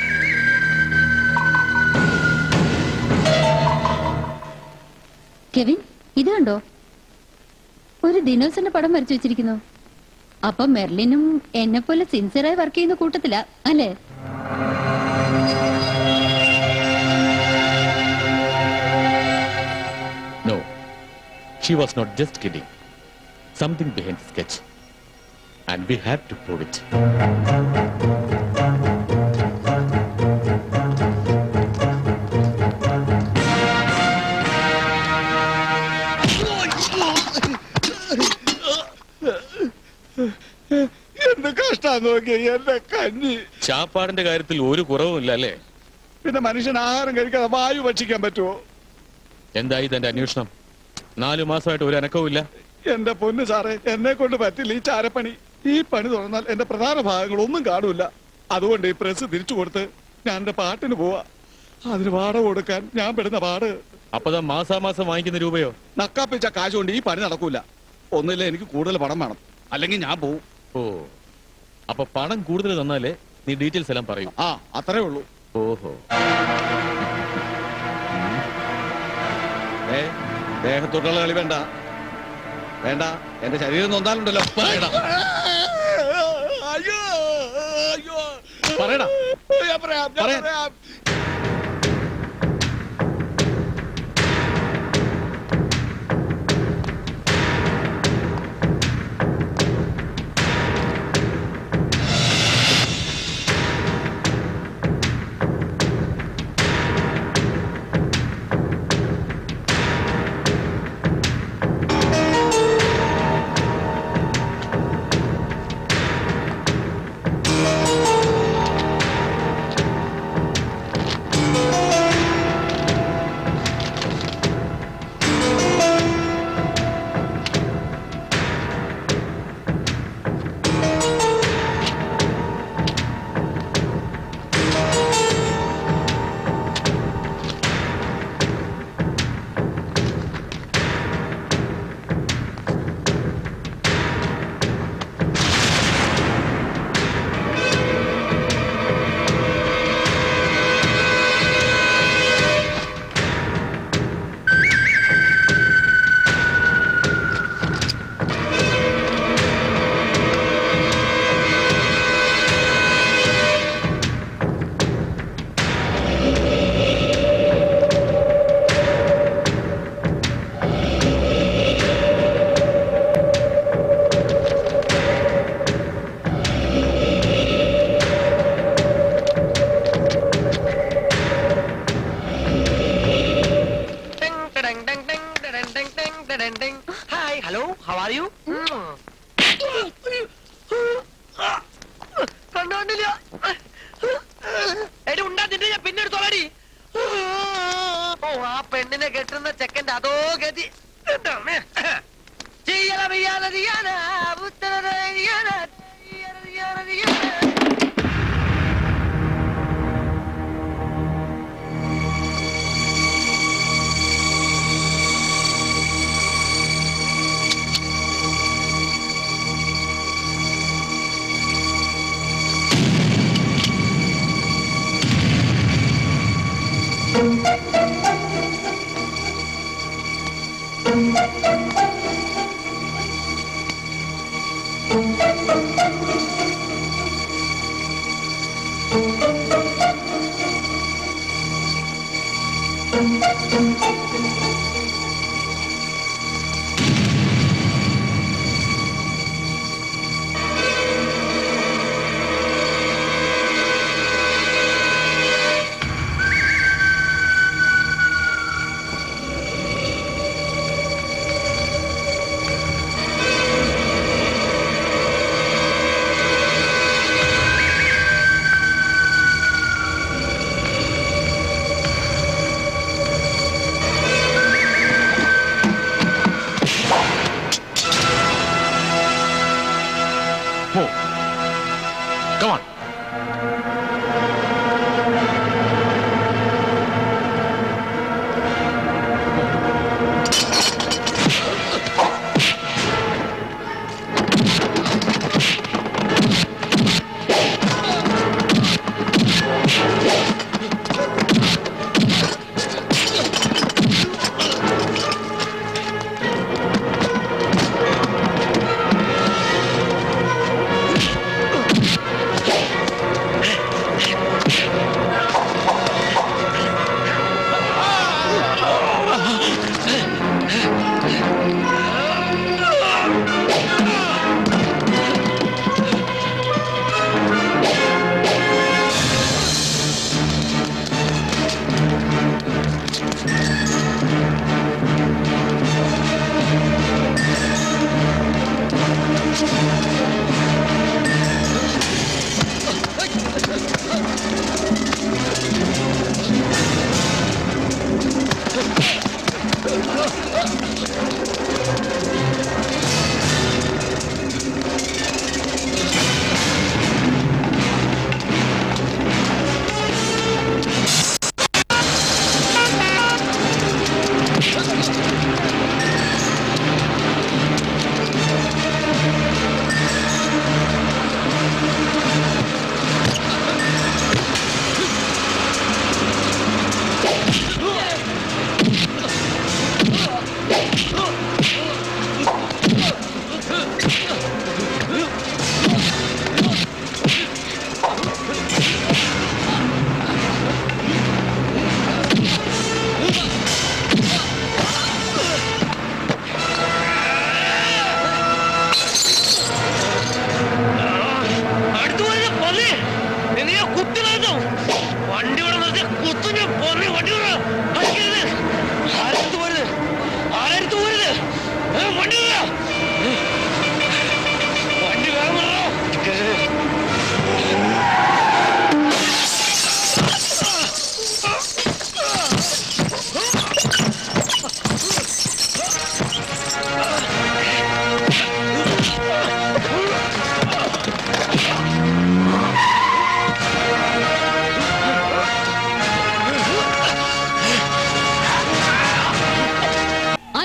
കെവിൻ ഇത് കണ്ടോ ഒരു ദിനോസിന്റെ പടം വരച്ചു വെച്ചിരിക്കുന്നു അപ്പൊ മെർലിനും എന്നെ പോലെ സിൻസിയറായി വർക്ക് ചെയ്യുന്ന കൂട്ടത്തില അല്ലേ no she was not just kidding something behind sketch and we have to prove it എന്ത് കഷ്ടാ നോക്കി എന്റെ കഞ്ഞി ചാപ്പാടിന്റെ കാര്യത്തിൽ ഒരു കുറവുമില്ല അല്ലേ പിന്നെ മനുഷ്യൻ ആഹാരം കഴിക്കാതെ വായു ഭക്ഷിക്കാൻ പറ്റുമോ എന്തായി തന്റെ അന്വേഷണം നാലു മാസമായിട്ട് ഒരു അനക്കവും ഇല്ല എന്റെ പൊന്ന് സാറേ എന്നെ കൊണ്ട് പറ്റില്ല ഈ ചാരപ്പണി ഈ പണി തുറന്നാൽ എന്റെ പ്രധാന ഭാഗങ്ങളൊന്നും കാണൂല അതുകൊണ്ട് ഈ പ്രസ് തിരിച്ചു കൊടുത്ത് ഞാൻ എന്റെ പാട്ടിന് പോവാ അതിന് വാടക കൊടുക്കാൻ ഞാൻ പെടുന്ന പാട് അപ്പതാ മാസാമാസം വാങ്ങിക്കുന്ന രൂപയോ നക്കാപ്പിച്ച കാശ് കൊണ്ട് ഈ പണി നടക്കൂല ഒന്നില്ല എനിക്ക് കൂടുതൽ പണം വേണം അല്ലെങ്കിൽ ഞാൻ പോവും ഓ അപ്പൊ പണം കൂടുതൽ തന്നാലേ നീ ഡീറ്റെയിൽസ് എല്ലാം പറയൂ ആ അത്രേ ഉള്ളൂ ഓഹോ ഏ ദേഹത്തോട്ടുള്ള കളി വേണ്ട വേണ്ട എന്റെ ശരീരം നൊന്നാലുണ്ടല്ലോ പറയടാ അയ്യോ അയ്യോ പറയടാ ഞാൻ പറയാം ഞാൻ പറയാൻ. പറയാം Hi, hello, how are you? കണ്ടോണ്ടില്ല എടി ഉണ്ടാ നിന്റെ ഞാൻ പിന്നെ എടുത്തോളടി ഓ ആ പെണ്ണിനെ കെട്ടുന്ന ചെക്കന്റെ അതോ ഗതി എന്താ അമ്മേ? ചെയ്യല വിയ്യാല റിയാന, ഉത്തര Riyana, Riyana, Riyana, Riyana.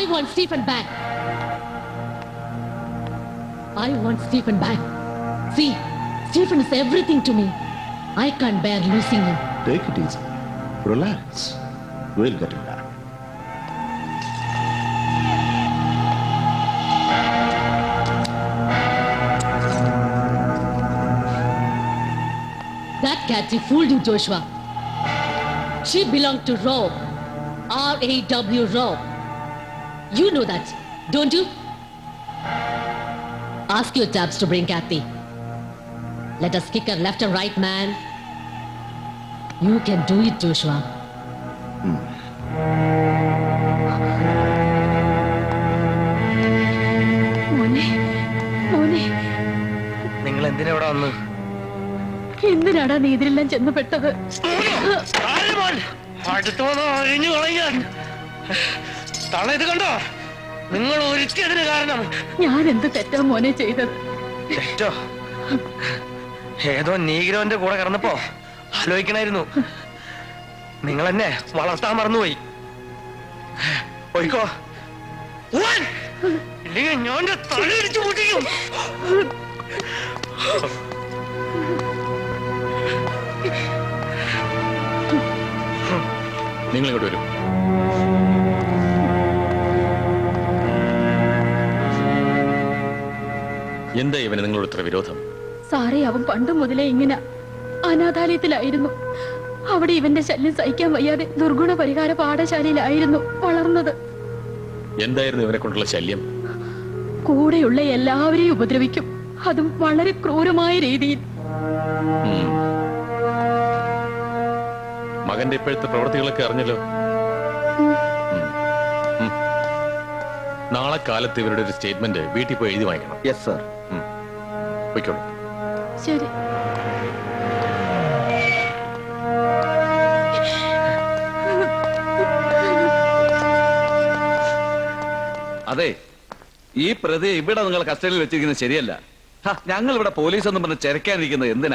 I want Stephen back. I want Stephen back. See, Stephen is everything to me. I can't bear losing him. Take it easy. Relax. We'll get him back. That Cathy fooled you, Joshua. She belonged to Rob. R-A-W Rob. You know that, don't you? Ask your tabs to bring Kathy. Let us kick her left and right, man. You can do it, Joshua. മോനെ മോനെ നിങ്ങൾ എന്തിനാ ഇവിടെ വന്ന് എന്തിനാടാ നീ ഇതിലെല്ലാം ചെന്നപ്പെട്ടത് അടുത്ത് വന്ന് അഴിഞ്ഞു കളയാൻ തള ഇത് കണ്ടോ നിങ്ങൾ ഒരുക്കിയതിന് കാരണം ഞാൻ എന്ത് തെറ്റാ മോനെ ചെയ്തത് തെറ്റോ ഏതോ നീഗ്രോന്റെ കൂടെ കിടന്നപ്പോ ആലോചിക്കണായിരുന്നു നിങ്ങൾ എന്നെ വളർത്താൻ മറന്നുപോയി പോയിക്കോ ഉവ്വാൻ! ഇല്ലെങ്കിൽ ഞാൻ എന്റെ തലയിടിച്ച് പൊട്ടിക്കും നിങ്ങൾ ഇങ്ങോട്ട് വരൂ എന്താ ഇവന് നിങ്ങളോട് ഇത്ര വിരോധം സാറേ അവൻ പണ്ട് മുതലേ ഇങ്ങനെ അനാഥാലയത്തിലായിരുന്നു അവിടെ ഇവന്റെ ശല്യം സഹിക്കാൻ വയ്യാതെ ദുർഗുണ പരിഹാര പാഠശാലയിലായിരുന്നു വളർന്നത് എന്തായിരുന്നു ഇവനെ കൊണ്ടുള്ള ശല്യം കൂടെയുള്ള എല്ലാവരെയും ഉപദ്രവിക്കും അതും വളരെ ക്രൂരമായ രീതിയിൽ ഉം. മകന്റെ ഇപ്പോഴത്തെ പ്രവൃത്തികളൊക്കെ അറിഞ്ഞല്ലോ ഉം. ഉം. നാളെ കാലത്ത് ഇവരുടെ ഒരു സ്റ്റേറ്റ്മെന്റ് വീട്ടിൽ പോയി എഴുതി വാങ്ങിക്കണം യെസ് സർ പോയിക്കോളൂ ശരി അതെ ഈ പ്രതി ഇവിടെ നിങ്ങൾ കസ്റ്റഡിയിൽ വെച്ചിരിക്കുന്നത് ശരിയല്ല ഹ, ഞങ്ങൾ ഇവിടെ പോലീസ് എന്ന് പറഞ്ഞ് ചെരക്കാനിരിക്കുന്നത് എന്തിനാ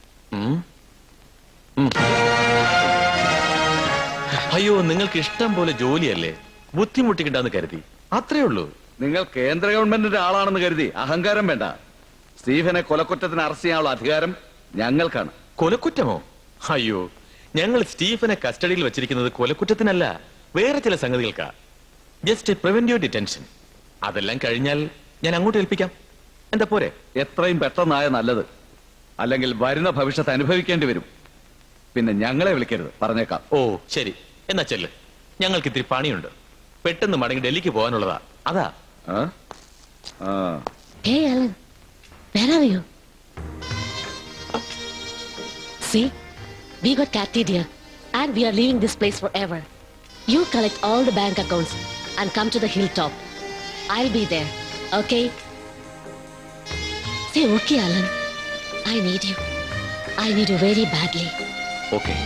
അയ്യോ നിങ്ങൾക്ക് ഇഷ്ടം പോലെ ജോലിയല്ലേ ബുദ്ധിമുട്ടിക്കണ്ടെന്ന് കരുതി അത്രേ ഉള്ളൂ നിങ്ങൾ കേന്ദ്ര ഗവൺമെന്റിന്റെ ആളാണെന്ന് കരുതി അഹങ്കാരം വേണ്ട സ്റ്റീഫനെ കൊലക്കുറ്റത്തിന് അറസ്റ്റ് ചെയ്യാനുള്ള അധികാരം ഞങ്ങൾക്കാണ് കൊലക്കുറ്റമോ അയ്യോ ഞങ്ങൾ സ്റ്റീഫനെ കസ്റ്റഡിയിൽ വെച്ചിരിക്കുന്നത് കൊലക്കുറ്റത്തിനല്ല വേറെ ചില സംഗതികൾക്കാ ജസ്റ്റ് പ്രിവെന്റീവ് ഡിറ്റൻഷൻ അതെല്ലാം കഴിഞ്ഞാൽ ഞാൻ അങ്ങോട്ട് ഏൽപ്പിക്കാം എന്താ പോരെ എത്രയും പെട്ടെന്നായ നല്ലത് അല്ലെങ്കിൽ വരുന്ന ഭവിഷ്യത്ത് അനുഭവിക്കേണ്ടി വരും പിന്നെ ഞങ്ങളെ വിളിക്കരുത് പറഞ്ഞേക്കാം ഓ ശരി എന്നാ ചെല്ല് ഞങ്ങൾക്ക് ഇത്തിരി പണിയുണ്ട് പെട്ടെന്ന് മടങ്ങി ഡൽഹിക്ക് പോകാനുള്ളതാ അതാ Hey, Alan. Where are you? See, we got Kathy dear, and we are leaving this place forever. You collect all the bank accounts and come to the hilltop. I'll be there, okay? Say okay, Alan. I need you. I need you very badly. Okay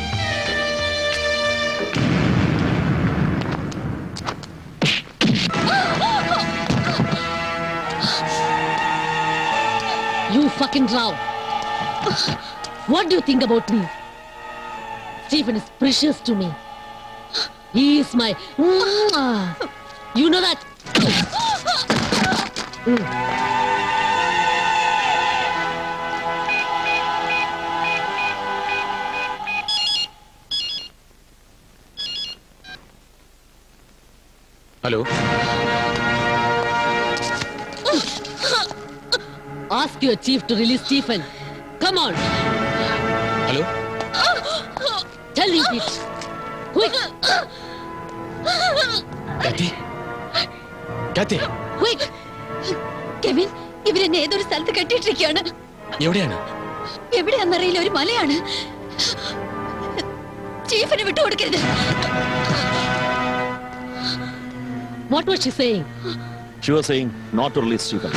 You fucking drow. What do you think about me? Stephen is precious to me. He is my. You know that? Hello Ask your chief to release Stephen. Come on. Hello Tell him, bitch. Quick. Kathy Kathy Quick. Kevin ഇവരെന്നെ ഏതൊരു സ്ഥലത്ത് കെട്ടിയിട്ടിരിക്കുകയാണ് എവിടെയാണ് എവിടെയാണെന്നറിയില്ല ഒരു മലയാണ് ചീഫിനെ വിട്ടുകൊടുക്കരുത് What was she saying? She was saying not to release Stephen.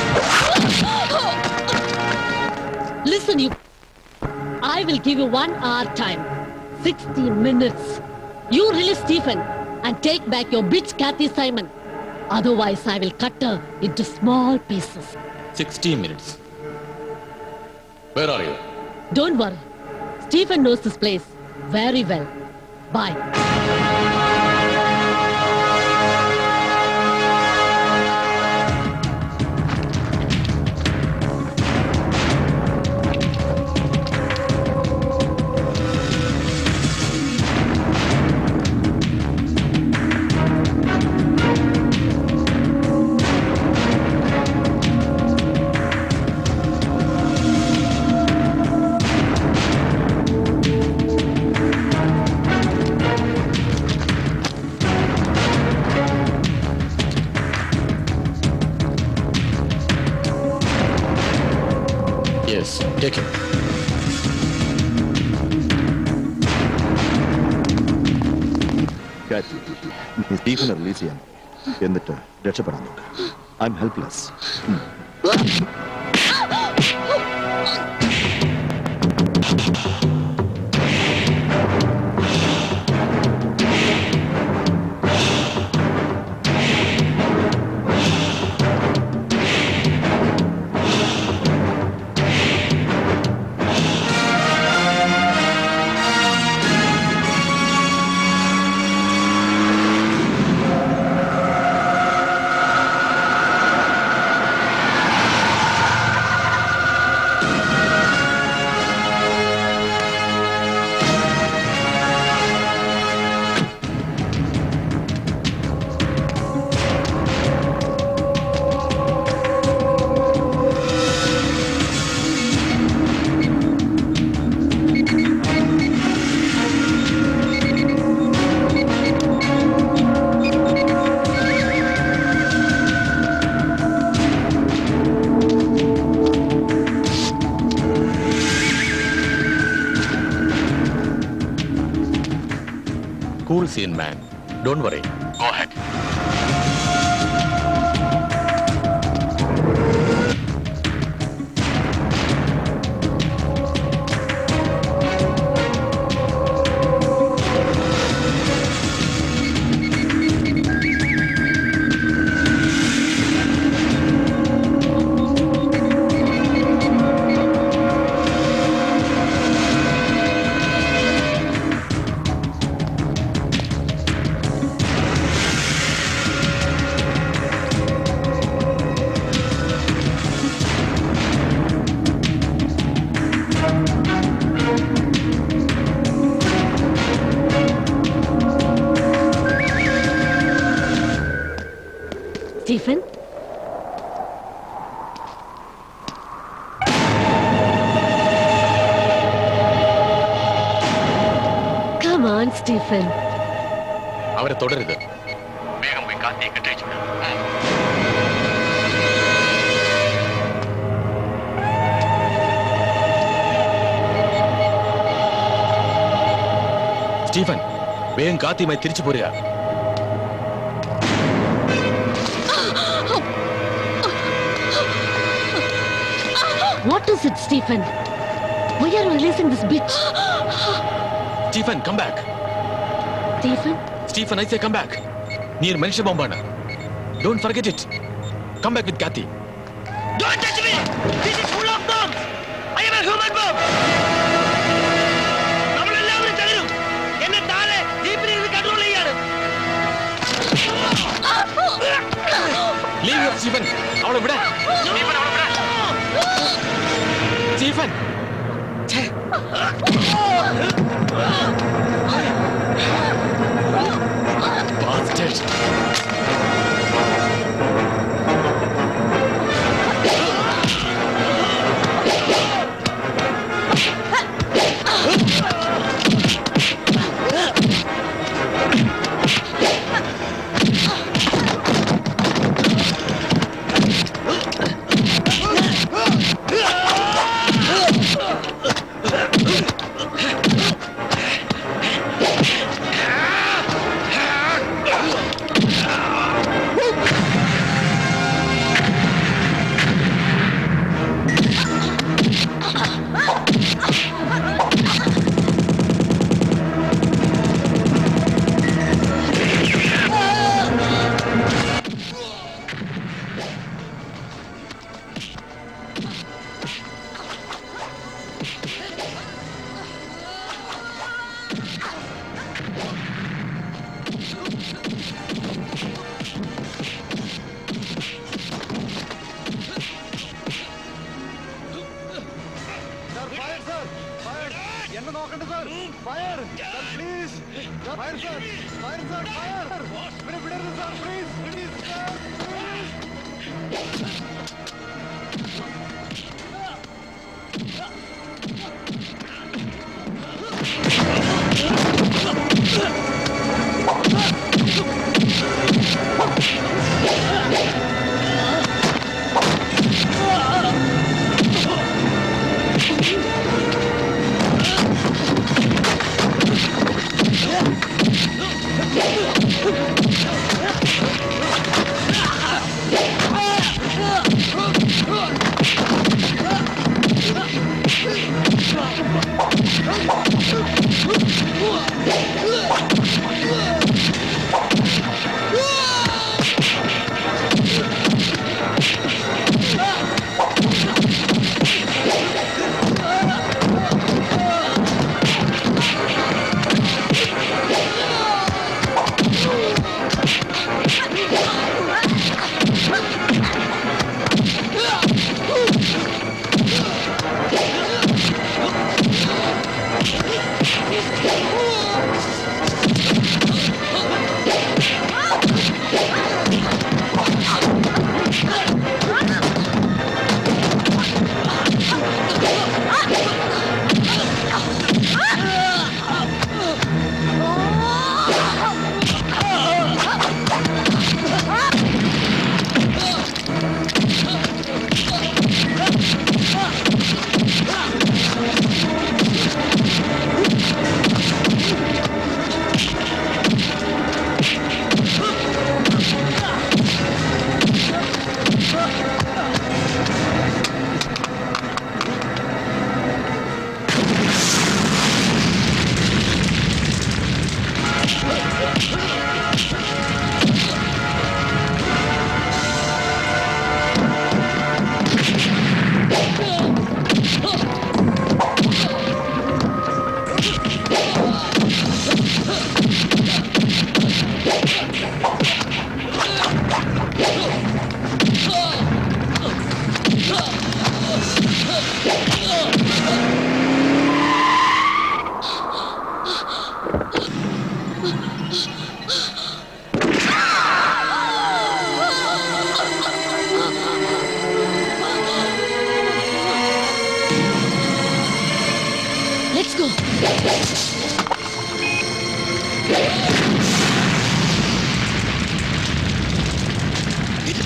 Listen, you. I will give you one hour time. 60 minutes. You release Stephen and take back your bitch Kathy Simon. Otherwise, I will cut her into small pieces. Sixty minutes where are you Don't worry. Stephen knows this place very well. Bye. Yes take care നീ സ്റ്റീഫനെ റിലീസ് ചെയ്യാൻ എന്നിട്ട് രക്ഷപ്പെടാൻ നോക്ക് I am helpless Cool scene, man. Don't worry. Go ahead. Stephen? Come on, Stephen. അവരെ തുടരുത് വേഗം പോയി കാത്തിയെ കെട്ടഴിച്ചു സ്റ്റീഫൻ വേഗം കാത്തിയുമായി തിരിച്ചു പോരുക What is it, Stephen? Why are you releasing this bitch? Stephen come back Stephen? Stephen I say come back നീ ഒരു മനുഷ്യ ബോംബാണ് don't forget it come back with Kathy Don't touch me! This is full of bombs! I am a human bomb! നമ്മളെല്ലാവരും തകരും എന്നെ താഴെ ജീപ്പിൽ ഇരുന്ന് കൺട്രോൾ ചെയ്യാണ് ലീവ് സ്റ്റീഫൻ അവളെ വിടെ സ്റ്റീഫൻ Bastard. എന്നെ നോക്കണ്ട sir fire please fire sir fire sir fire ഇവരെ വിടരുത് sir please please sir Ah!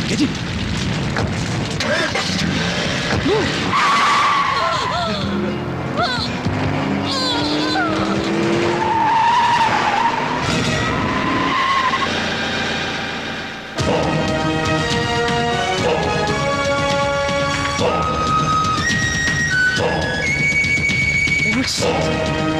Oh, shit.